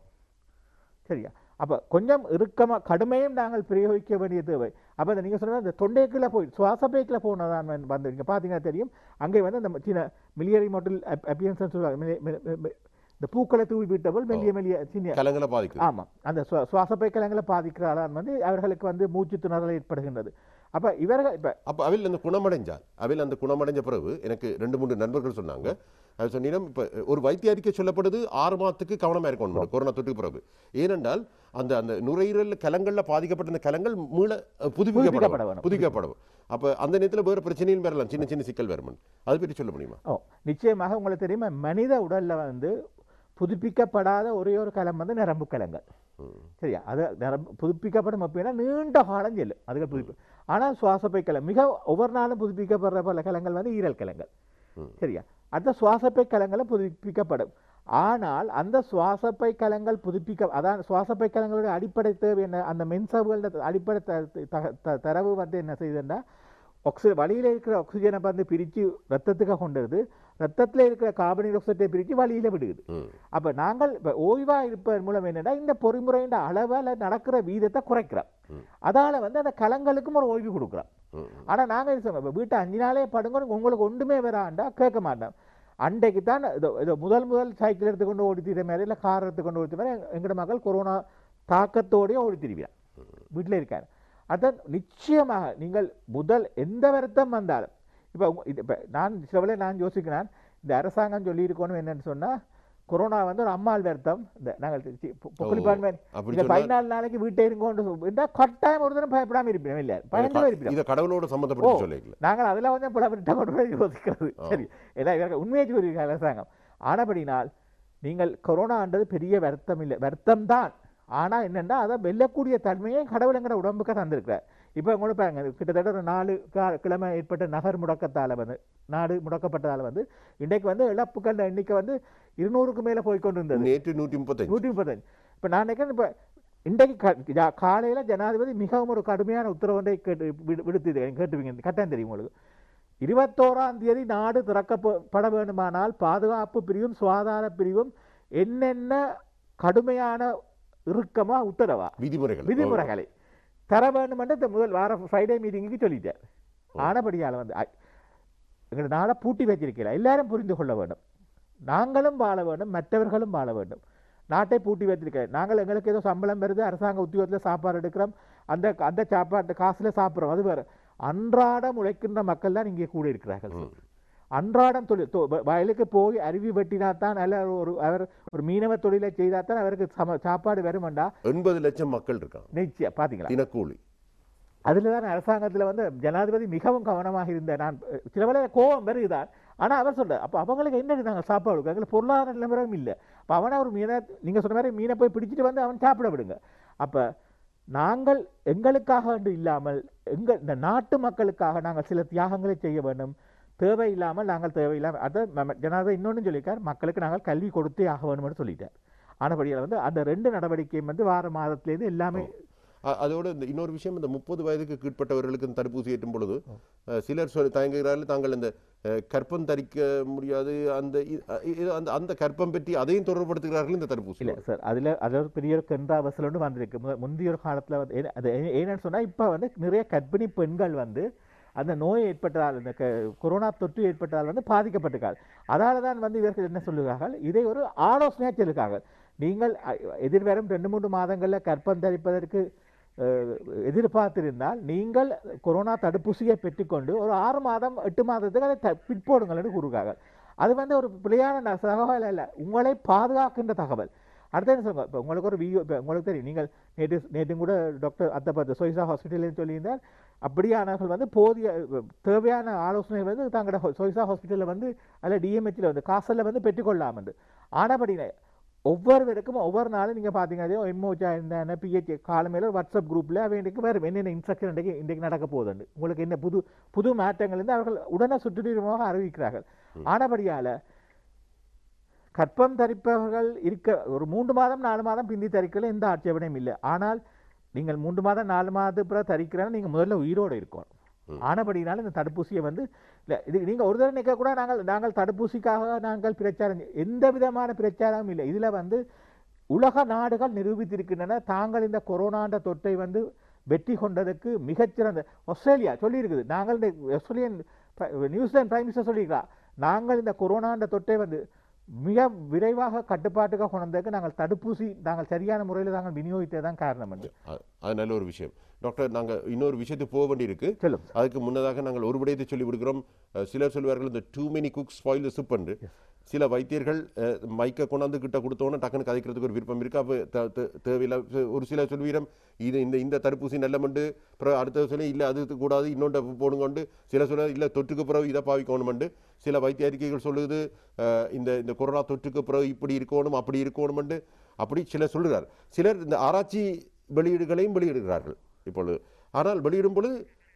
சரியா அப்போ கொஞ்சம் இறுக்கமாக கடுமையும் நாங்கள் பிரயோகிக்க வேண்டிய தேவை அப்போ இந்த நீங்கள் சொன்ன இந்த தொண்டைக்குள்ளே போய் சுவாசப்பைக்கில் போனதான் வந்து வந்து நீங்கள் பார்த்தீங்கன்னா தெரியும் அங்கே வந்து அந்த சின்ன மிலியரி மோட்டல் அப்பியன்ஸ் சொல்லுவாங்க மிலி- மி- மி- மி- இந்த பூக்களை தூவி விட்ட போல் மெல்லிய மெல்லிய சின்ன கலங்களை பாதிக்குது ஆமாம் அந்த சுவா சுவாசப்பை கலங்களை பாதிக்கிறாரான் வந்து அவர்களுக்கு வந்து மூச்சு திணறல் ஏற்படுகின்றது அப்போ இவர்கள் இப்போ அப்போ அவில் அந்த குணமடைஞ்சால் அவில் அந்த குணமடைஞ்ச பிறகு எனக்கு ரெண்டு மூன்று நண்பர்கள் சொன்னாங்க அது சொன்னீங்கன்னா இப்போ ஒரு வைத்திய அறிக்கை சொல்லப்படுது ஆறு மாதத்துக்கு கவனமாக இருக்கணும் கொரோனா தொற்றுக்கு பிறகு ஏனென்றால் அந்த அந்த நுரையீரல் கலங்களில் பாதிக்கப்பட்ட அந்த கலங்கள் மீள அஹ், புதுப்பிக்கப்பட புதுப்பிக்கப்பட வேணும். புதுப்பிக்கப்படும் அப்போ அந்த நேரத்தில் வேறு பிரச்சனையும் வரலாம் சின்ன சின்ன சிக்கல் வருமன் அதை பற்றி சொல்ல முடியுமா ஓ நிச்சயமாக உங்களுக்கு தெரியுமா மனித உடல்ல வந்து புதுப்பிக்கப்படாத ஒரே ஒரு கலம் வந்து நரம்பு கலங்கள் ம். சரியா அது நரம்பு புதுப்பிக்கப்படும் அப்படின்னா நீண்ட காலம் செல்லும் அதுக்கு புதுப்பி ஆனால் சுவாசப்பை கலம் மிக ஒவ்வொரு நாளும் புதுப்பிக்கப்படுற பல கலங்கள் வந்து ஈரல் கலங்கள் ம். சரியா அந்த சுவாசப்பை கலங்களை புதுப்பிக்கப்படும் ஆனால் அந்த சுவாசப்பை கலங்கள் புதுப்பிக்க அதான் சுவாசப்பை கலங்களுடைய அடிப்படை தேவை என்ன அந்த மென்சவுகளோட அடிப்படை த- த- த- தரவு வந்து என்ன செய்யுதுன்னா ஆக்சி வழியில் இருக்கிற ஆக்சிஜனை வந்து பிரித்து ரத்தத்துக்கு கொண்டு வருது ரத்தத்தில் இருக்கிற கார்பன் டை ஆக்சைடை பிரித்து வழியில் விடுகுது ம் அப்போ நாங்கள் இப்போ ஓய்வாக இருப்பதன் மூலம் என்னன்னா இந்த பொறிமுறையின் அளவில் நடக்கிற வீதத்தை குறைக்கிறோம் ம். அதால வந்து அந்த கலங்களுக்கும் ஒரு ஓய்வு கொடுக்குறோம் ம் ஆனால் நாங்கள் சொன்னோம் இப்போ வீட்டை அஞ்சு நாளே படுங்க உங்களுக்கு ஒன்றுமே வராண்டா கேட்க மாட்டோம் அன்றைக்கு தான் இதோ இதோ முதல் முதல் சைக்கிள் எடுத்துக்கொண்டு ஓடி திரிகிற மாதிரி இல்லை கார் எடுத்துக்கொண்டு ஓடி மாதிரி எங்களோட மகள் கொரோனா தாக்கத்தோடயே ஓடி திரிவியா வீட்டில் இருக்காரு அதான் நிச்சயமாக நீங்கள் முதல் எந்த வருத்தம் வந்தாலும் இப்போ இது இப்போ நான் சிலவளே நான் யோசிக்கிறேன் இந்த அரசாங்கம் சொல்லியிருக்கணும் என்னன்னு சொன்னால் கொரோனா வந்து ஒரு அம்மாள் வருத்தம் இந்த நாங்கள் சி- பொ- பொக்குளிப்பான் மாதிரி அப்படி இந்த சொன்னா பதினாலு நாளைக்கு வீட்டை இருக்கோண்டு இருந்தால் கட்டாயம் ஒரு தினம் பயப்படாமல் இருப்பேன் இல்லை பயந்து இருப்பேன் இதை கடவுளோட சம்மந்தப்பட்டு ஓ. சொல்லிக்கல நாங்கள் அதில் கொஞ்சம் புலப்பட்ட கொண்டு போய் யோசிக்கிறது ஆ. சரி ஏன்னா இவர்கள் உண்மையை சொல்லியிருக்காங்க அரசாங்கம் ஆனபடினால் நீங்கள் கொரோனான்றது பெரிய வருத்தம் இல்லை வருத்தம் தான் ஆனால் என்னென்னா அதை வெல்லக்கூடிய தன்மையை கடவுள் எங்கட உடம்புக்கு தந்திருக்கிறார் இப்போ உங்களுக்கு பாருங்க கிட்டத்தட்ட ஒரு நாலு கா- கிழமை ஏற்பட்ட நகர் முடக்கத்தால் வந்து நாடு முடக்கப்பட்டதால் வந்து இன்றைக்கு வந்து இழப்புகள் எண்ணிக்கை வந்து இருநூறுக்கு மேலே போய்க்கொண்டு இருந்தது நேற்று நூற்றி முப்பத்தஞ்சு நூற்றி முப்பத்தஞ்சு இப்போ நான் நினைக்கிறேன் இப்போ இன்றைக்கு க- ஜா- காலையில ஜனாதிபதி மிகவும் ஒரு கடுமையான உத்தரவு ஒன்றை கேட்டு விடு- விடுத்தது கேட்டுவீங்க கட்டாயம் தெரியும் உங்களுக்கு இருபத்தோராம் தேதி நாடு திறக்கப்பட வேண்டுமானால் பாதுகாப்பு பிரிவும் சுகாதார பிரிவும் என்னென்ன கடுமையான இறுக்கமா உத்தரவா விதிமுறைகள் விதிமுறைகளை தர வேண்டும் என்று இந்த முதல் வார ஃப்ரைடே மீட்டிங்குக்கு சொல்லிட்டார் ஆனபடியால் வந்து அ- எங்கள் நாளை பூட்டி வச்சிருக்கிறார் எல்லாரும் புரிந்து கொள்ள வேண்டும் நாங்களும் வாழ வேண்டும் மற்றவர்களும் வாழ வேண்டும் நாட்டை பூட்டி வைத்திருக்கிறேன் நாங்கள் எங்களுக்கு ஏதோ சம்பளம் வருது அரசாங்க உத்தியோகத்தில் சாப்பாடு எடுக்கிறோம் அந்த அந்த சாப்பாட்டு காசில் சாப்பிட்றோம் அது வேறு அன்றாடம் உழைக்கின்ற மக்கள் தான் இங்கே கூட இருக்கிறார்கள் ம். அன்றாடம் தொழில் தொ- வ- வயலுக்கு போய் அருவி வெட்டினா தான் அல்ல ஒரு அவர் ஒரு மீனவ தொழிலை செய்தால் தான் அவருக்கு சம சாப்பாடு வருமெண்டா எண்பது லட்சம் மக்கள் இருக்காங்க நிச்சயம் பார்த்தீங்களா தினக்கூலி அதில் தான் அரசாங்கத்தில் வந்து ஜனாதிபதி மிகவும் கவனமாக இருந்த நான் அஹ், சில வேளை கோபம் வருகிறார் ஆனால் அவர் சொல்றார் அப்போ அவங்களுக்கு என்ன நாங்கள் சாப்பாடு கொடுக்க எங்களுக்கு பொருளாதார நிலவரம் இல்லை அப்போ அவனை ஒரு மீனை நீங்கள் சொன்ன மாதிரி மீனை போய் பிடிச்சிட்டு வந்து அவன் சாப்பிட விடுங்க அப்போ நாங்கள் எங்களுக்காக என்று இல்லாமல் எங்கள் இந்த நாட்டு மக்களுக்காக நாங்கள் சில தியாகங்களை செய்ய வேண்டும் தேவையில்லாமல் நாங்கள் தேவையில்லாமல் அதை ம- ஜனாதிபதி இன்னொன்று சொல்லியிருக்கார் மக்களுக்கு நாங்கள் கல்வி கொடுத்தே ஆக வேணும்னு சொல்லிட்டார் ஆனபடியால் வந்து அந்த ரெண்டு நடவடிக்கையும் வந்து வார மாதத்துலேருந்து எல்லாமே அ- அதோடு இந்த இன்னொரு விஷயம் இந்த முப்பது வயதுக்கு கீழ்ப்பட்டவர்களுக்கு இந்த தடுப்பூசி ஏற்றும் பொழுது அஹ், சிலர் சொல் தயங்குகிறார்கள் தாங்கள் இந்த அஹ், கர்ப்பம் தரிக்க முடியாது அந்த இ- அ- இது- அந்த அந்த கர்ப்பம் பற்றி அதையும் தொடர்படுத்துகிறார்கள் இந்த தடுப்பூசி இல்லை சார் அதில் அதில் ஒரு பெரிய ஒரு கென்றாவசல் ஒன்று வந்திருக்கு மு- முந்தைய ஒரு காலத்தில் வந்து என்ன- அது ஏ- ஏன்னு சொன்னால் இப்போ வந்து நிறைய கர்ப்பிணி பெண்கள் வந்து அந்த நோய் ஏற்பட்டதால் இந்த க கொரோனா தொற்று ஏற்பட்டதால் வந்து பாதிக்கப்பட்டிருக்காங்க அதால தான் வந்து இவர்கள் என்ன சொல்லுகிறார்கள் இதை ஒரு ஆலோசனையாக சொல்லுகிறார்கள் நீங்கள் அ- எதிர்வரும் ரெண்டு மூன்று மாதங்களில் கர்ப்பம் தரிப்பதற்கு அஹ், எதிர்பார்த்திருந்தால் நீங்கள் கொரோனா தடுப்பூசியை பெற்றுக்கொண்டு ஒரு ஆறு மாதம் எட்டு மாதத்துக்கு அதை த- பிற்போடுங்கள் என்று கூறுகிறார்கள் அது வந்து ஒரு பிழையான ந- தகவல் அல்ல உங்களை பாதுகாக்கின்ற தகவல் அடுத்து என்ன சொல்லுங்க இப்போ உங்களுக்கு ஒரு வியோ இப்போ உங்களுக்கு தெரியும் நீங்கள் நேற்று நேற்று கூட டாக்டர் அத்தை பார்த்து சொய்சா ஹாஸ்பிட்டலில் சொல்லியிருந்தால் அப்படியானவர்கள் வந்து போதிய அஹ், தேவையான ஆலோசனை வந்து தங்களோட ஹொ- சொய்சா ஹாஸ்பிட்டலில் வந்து அதில் டிஎம்ஹெச்சில் வந்து காசில் வந்து பெற்றுக்கொள்ளலாம் என்று ஆனபடின ஒவ்வொருவருக்கும் ஒவ்வொரு நாளும் நீங்கள் பார்த்தீங்கன்னா எம்ஓச்சா என்ன பிஹெச் காலமையில் வாட்ஸ்அப் குரூப்பில் அவங்களுக்கு வேறு என்னென்ன இன்ஸ்ட்ரக்ஷன் இன்றைக்கு இன்றைக்கு நடக்க போகுதுண்டு உங்களுக்கு என்ன புது புது மாற்றங்கள் இருந்து அவர்கள் உடனே சுற்றுச்சூழலாக அறிவிக்கிறார்கள் ஆனபடியால் கற்பம் தரிப்பவர்கள் இருக்க ஒரு மூன்று மாதம் நாலு மாதம் பிந்தி தரிக்கல எந்த ஆட்சேபனையும் இல்லை ஆனால் நீங்கள் மூன்று மாதம் நாலு மாதத்துக்கு பிறகு தரிக்கிறேன்னா நீங்கள் முதல்ல உயிரோடு இருக்கணும் ஆனபடினால இந்த தடுப்பூசியை வந்து இல்லை இது நீங்கள் ஒரு தடவை நிற்க கூட நாங்கள் நாங்கள் தடுப்பூசிக்காக நாங்கள் பிரச்சாரம் செய்- எந்த விதமான பிரச்சாரமும் இல்லை இதில் வந்து உலக நாடுகள் நிரூபித்திருக்கின்றன தாங்கள் இந்த கொரோனான்ற தொற்றை வந்து வெற்றி கொண்டதற்கு மிகச்சிறந்த ஆஸ்திரேலியா சொல்லியிருக்குது நாங்கள் இந்த ஆஸ்திரேலியன் ப- நியூசிலாந்து பிரைம் மினிஸ்டர் சொல்லியிருக்கிறா நாங்கள் இந்த கொரோனான்ற தொற்றை வந்து மிக விரைவாக கட்டுப்பாட்டுக்கு கொண்டதுக்கு நாங்கள் தடுப்பூசி நாங்கள் சரியான முறையில் நாங்கள் விநியோகித்ததான் காரணம் என்று அ- அது நல்ல ஒரு விஷயம் டாக்டர் நாங்கள் இன்னொரு விஷயத்துக்கு போக வேண்டியிருக்கு சொல்லும் அதுக்கு முன்னதாக நாங்கள் ஒரு விடயத்தை சொல்லி விடுகிறோம் அஹ், சிலர் சொல்வார்கள் இந்த too many cooks spoil the soup என்று சில வைத்தியர்கள் அஹ், மைக்கை கொண்டாந்து கிட்ட கொடுத்தோன்னே டக்குன்னு கதைக்கிறதுக்கு ஒரு விருப்பம் இருக்கு அப்போ த- த- தேவையில்ல ச- ஒரு சில சொல்வீரம் இது இந்த இந்த தடுப்பூசி நல்லமண்டு அப்புறம் அடுத்த சொல்லி இல்லை அது கூடாது இன்னொன்று போடுங்கொண்டு சில சொல்ல இல்லை தொற்றுக்கு பிறகு இதை பாவிக்கணுமெண்டு சில வைத்திய அறிக்கைகள் சொல்லுது அஹ், இந்த இந்த கொரோனா தொற்றுக்கு பிறகு இப்படி இருக்கணும் அப்படி இருக்கணுமெண்டு அப்படி சிலர் சொல்லுகிறார் சிலர் இந்த ஆராய்ச்சி வெளியீடுகளையும் வெளியிடுகிறார்கள் இப்பொழுது ஆனால் வெளியிடும் பொழுது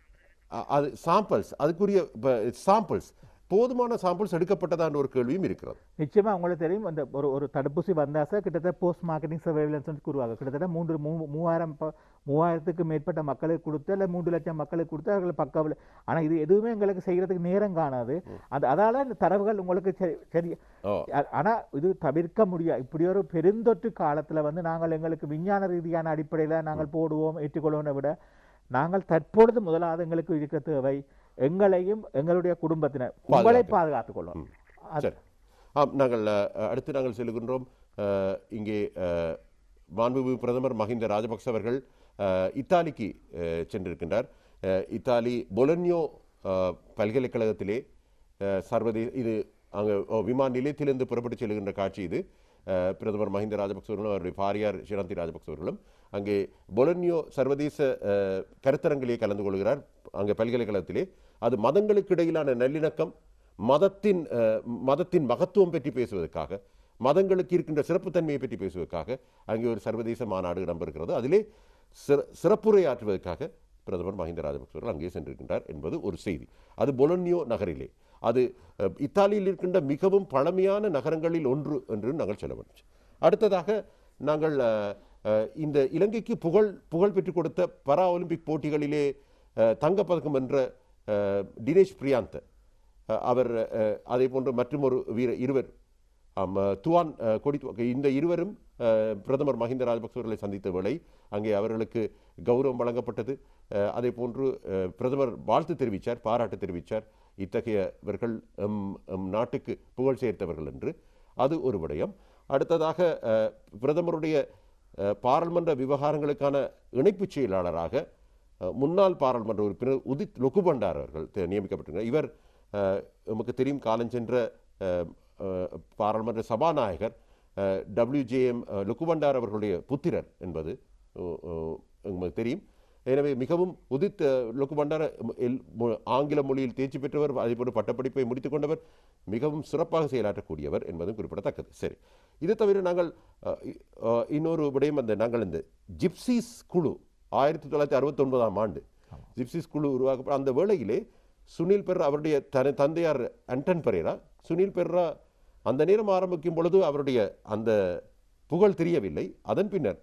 அ- அது சாம்பிள்ஸ் அதுக்குரிய சாம்பிள்ஸ் போதுமான சாம்பிள்ஸ் எடுக்கப்பட்டதான்ற ஒரு கேள்வியும் இருக்கிறது நிச்சயமா உங்களுக்கு தெரியும் அந்த ஒரு ஒரு தடுப்பூசி வந்தா சார் கிட்டத்தட்ட போஸ்ட் மார்க்கெட்டிங் சர்வேலன்ஸ் கூறுவாங்க கிட்டத்தட்ட மூன்று மூ மூவாயிரம் ப- மூவாயிரத்துக்கு மேற்பட்ட மக்களுக்கு கொடுத்து இல்லை மூன்று லட்சம் மக்களுக்கு கொடுத்து அவர்கள் பக்கவில் ஆனா இது எதுவுமே எங்களுக்கு செய்யறதுக்கு நேரம் காணாது அது அதால இந்த தரவுகள் உங்களுக்கு சரி சரி ஓ ஆ- ஆனா இது தவிர்க்க முடியாது இப்படி ஒரு பெருந்தொற்று காலத்துல வந்து நாங்கள் எங்களுக்கு விஞ்ஞான ரீதியான அடிப்படையில நாங்கள் போடுவோம் ஏற்றுக்கொள்வோம் விட நாங்கள் தற்பொழுது முதலாவது எங்களுக்கு இருக்கிற தேவை எங்களையும் எங்களுடைய குடும்பத்தினர் உங்களை பாதுகாத்துக் கொள்ளும் அது- சரி ஆம் நாங்கள் அஹ், அடுத்து நாங்கள் செல்கின்றோம் அஹ், இங்கே அஹ், மாண்புமிகு பிரதமர் மஹிந்த ராஜபக்ச அவர்கள் அஹ், இத்தாலிக்கு அஹ், சென்றிருக்கின்றார் அஹ், இத்தாலி பொலன்யோ அஹ், பல்கலைக்கழகத்திலே அஹ், சர்வதேச இது அங்கே விமான நிலையத்திலிருந்து புறப்பட்டு செல்கின்ற காட்சி இது அஹ், பிரதமர் மஹிந்த ராஜபக்ச அவர்களும் அவருடைய பாரியார் ஷிராந்தி ராஜபக்ச அவர்களும் அங்கே பொலன்யோ சர்வதேச அஹ், கருத்தரங்கிலே கலந்து கொள்கிறார் அங்கே பல்கலைக்கழகத்திலே அது மதங்களுக்கு இடையிலான நல்லிணக்கம் மதத்தின் அஹ், மதத்தின் மகத்துவம் பற்றி பேசுவதற்காக மதங்களுக்கு இருக்கின்ற சிறப்புத்தன்மையை பற்றி பேசுவதற்காக அங்கே ஒரு சர்வதேச மாநாடு இடம்பெறுகிறது அதிலே சிற சிறப்புரையாற்றுவதற்காக பிரதமர் மஹிந்த ராஜபக்ச அவர்கள் அங்கே சென்றிருக்கின்றார் என்பது ஒரு செய்தி அது பொலோனியோ நகரிலே அது அஹ், இத்தாலியில் இருக்கின்ற மிகவும் பழமையான நகரங்களில் ஒன்று என்று நாங்கள் சொல்ல வேண்டும் அடுத்ததாக நாங்கள் அஹ், அஹ், இந்த இலங்கைக்கு புகழ் புகழ் பெற்றுக் கொடுத்த பரா ஒலிம்பிக் போட்டிகளிலே அஹ், தங்கப்பதக்கம் வென்ற அஹ், தினேஷ் பிரியாந்த் அஹ், அவர் அஹ், அதே போன்று மற்றும் ஒரு வீர இருவர் ஆம், அஹ், துவான் அஹ், கொடி துவக்க- இந்த இருவரும் அஹ், பிரதமர் மஹிந்த ராஜபக்ச அவர்களை சந்தித்த வேளை அங்கே அவர்களுக்கு கௌரவம் வழங்கப்பட்டது அஹ், அதே போன்று அஹ், பிரதமர் வாழ்த்து தெரிவித்தார் பாராட்டு தெரிவித்தார் இத்தகையவர்கள் எம் எம் நாட்டுக்கு புகழ் சேர்த்தவர்கள் என்று அது ஒரு விடயம் அடுத்ததாக அஹ், பிரதமருடைய அஹ், பாராளுமன்ற விவகாரங்களுக்கான இணைப்புச் செயலாளராக அஹ், முன்னாள் பாராளுமன்ற உறுப்பினர் உதித் லொகுபண்டார் அவர்கள் தே- நியமிக்கப்பட்டிருக்கிறார் இவர் அஹ், நமக்கு தெரியும் காலஞ்சென்ற அஹ், அஹ், பாராளுமன்ற சபாநாயகர் டபிள்யூஜேஎம் லுக்குபண்டார் அவர்களுடைய புத்திரர் என்பது அஹ், அஹ், நமக்கு தெரியும் எனவே மிகவும் உதித் அஹ், லுக்குபண்டார் எல் மொ- ஆங்கில மொழியில் தேர்ச்சி பெற்றவர் அதேபோன்று பட்டப்படிப்பை முடித்துக் கொண்டவர் மிகவும் சிறப்பாக செயலாற்றக்கூடியவர் என்பதும் குறிப்பிடத்தக்கது சரி இது தவிர நாங்கள் அஹ், இ- அஹ், இன்னொரு விடயம் அந்த நாங்கள் இந்த ஜிப்சிஸ் குழு ஆயிரத்தி தொள்ளாயிரத்தி அறுபத்தொன்பதாம் ஆண்டு ஜிப்சிஸ் குழு உருவாக்கப்பட்ட அந்த வேளையிலே சுனில் பெர்ரா அவருடைய தன தந்தையார் அண்டன் பெரேரா சுனில் பெர்ரா அந்த நேரம் ஆரம்பிக்கும் பொழுது அவருடைய அந்த புகழ் தெரியவில்லை அதன் பின்னர்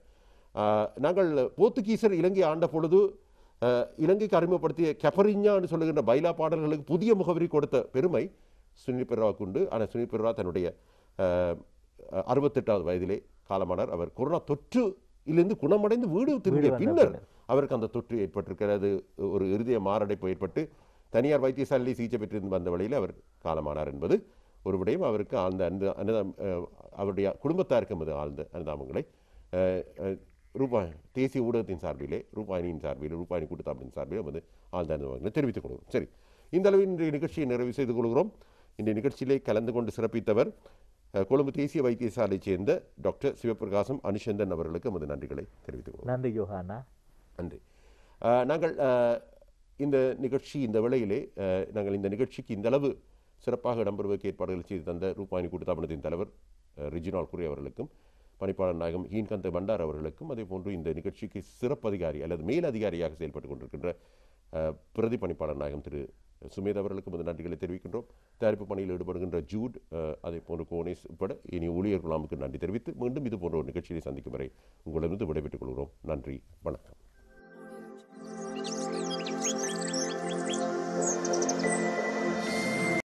ஆஹ், நாங்கள் போர்த்துகீசர் இலங்கை ஆண்ட பொழுது ஆஹ், இலங்கைக்கு அறிமுகப்படுத்திய கெபரிஞ்சான்னு சொல்லுகின்ற பைலா பாடல்களுக்கு புதிய முகவரி கொடுத்த பெருமை சுனில் பெர்ராவுக்கு உண்டு ஆனால் சுனில் பெர்ரா தன்னுடைய ஆஹ், அறுபத்தெட்டாவது வயதிலே காலமானார் அவர் கொரோனா தொற்று இலிருந்து குணமடைந்து வீடு திரும்பிய வந்த பின்னர் அவருக்கு அந்த தொற்று ஏற்பட்டிருக்கிறது ஒரு இருதய மாரடைப்பு ஏற்பட்டு தனியார் வைத்தியசாலையில் சிகிச்சை பெற்றிருந்து வந்த வழியில் அவர் காலமானார் என்பது ஒரு விடயம் அவருக்கு ஆழ்ந்த அந்த அனுதாம் அஹ், அவருடைய குடும்பத்தாருக்கும் அது ஆழ்ந்த அனுதாபங்களை அஹ், அஹ், ரூபாய் தேசிய ஊடகத்தின் சார்பிலே ரூபாயினியின் சார்பில் ரூபாயினி கூட்டத்தாப்பின் சார்பில் வந்து ஆழ்ந்த அனுபவங்களை தெரிவித்துக் கொள்கிறோம் சரி இந்த அளவில் இன்றைய நிகழ்ச்சியை நிறைவு செய்து கொள்கிறோம் இந்த நிகழ்ச்சியிலே கலந்து கொண்டு சிறப்பித்தவர் அஹ், கொழும்பு தேசிய வைத்தியசாலையைச் சேர்ந்த டாக்டர் சிவபிரகாசம் அனுஷந்தன் அவர்களுக்கு நமது நன்றிகளை தெரிவித்துக் கொள்கிறோம் நன்றி யோகானா நன்றி அஹ், நாங்கள் அஹ், இந்த நிகழ்ச்சி இந்த வேளையிலே அஹ், நாங்கள் இந்த நிகழ்ச்சிக்கு இந்த அளவு சிறப்பாக இடம்பெறுவதற்கு ஏற்பாடுகள் செய்து தந்த ரூபாயினி கூட்டுத்தாபனத்தின் தலைவர் அஹ், ரிஜினால் குரே அவர்களுக்கும் பணிப்பாளர் நாயகம் ஹீன்கந்த பண்டார் அவர்களுக்கும் அதே போன்று இந்த நிகழ்ச்சிக்கு சிறப்பு அதிகாரி அல்லது மேல் அதிகாரியாக செயல்பட்டு கொண்டிருக்கின்ற அஹ், பிரதி பணிப்பாளர் நாயகம் திரு சுமேத் அவர்களுக்கும் இந்த நன்றிகளை தெரிவிக்கின்றோம் தயாரிப்பு பணியில் ஈடுபடுகின்ற ஜூட் அஹ், அதே போன்று கோனேஸ் உட்பட இனி ஊழியர் குழாமுக்கு நன்றி தெரிவித்து மீண்டும் இது போன்ற ஒரு நிகழ்ச்சியை சந்திக்கும் வரை உங்களிடமிருந்து விடைபெற்றுக் கொள்கிறோம் நன்றி வணக்கம்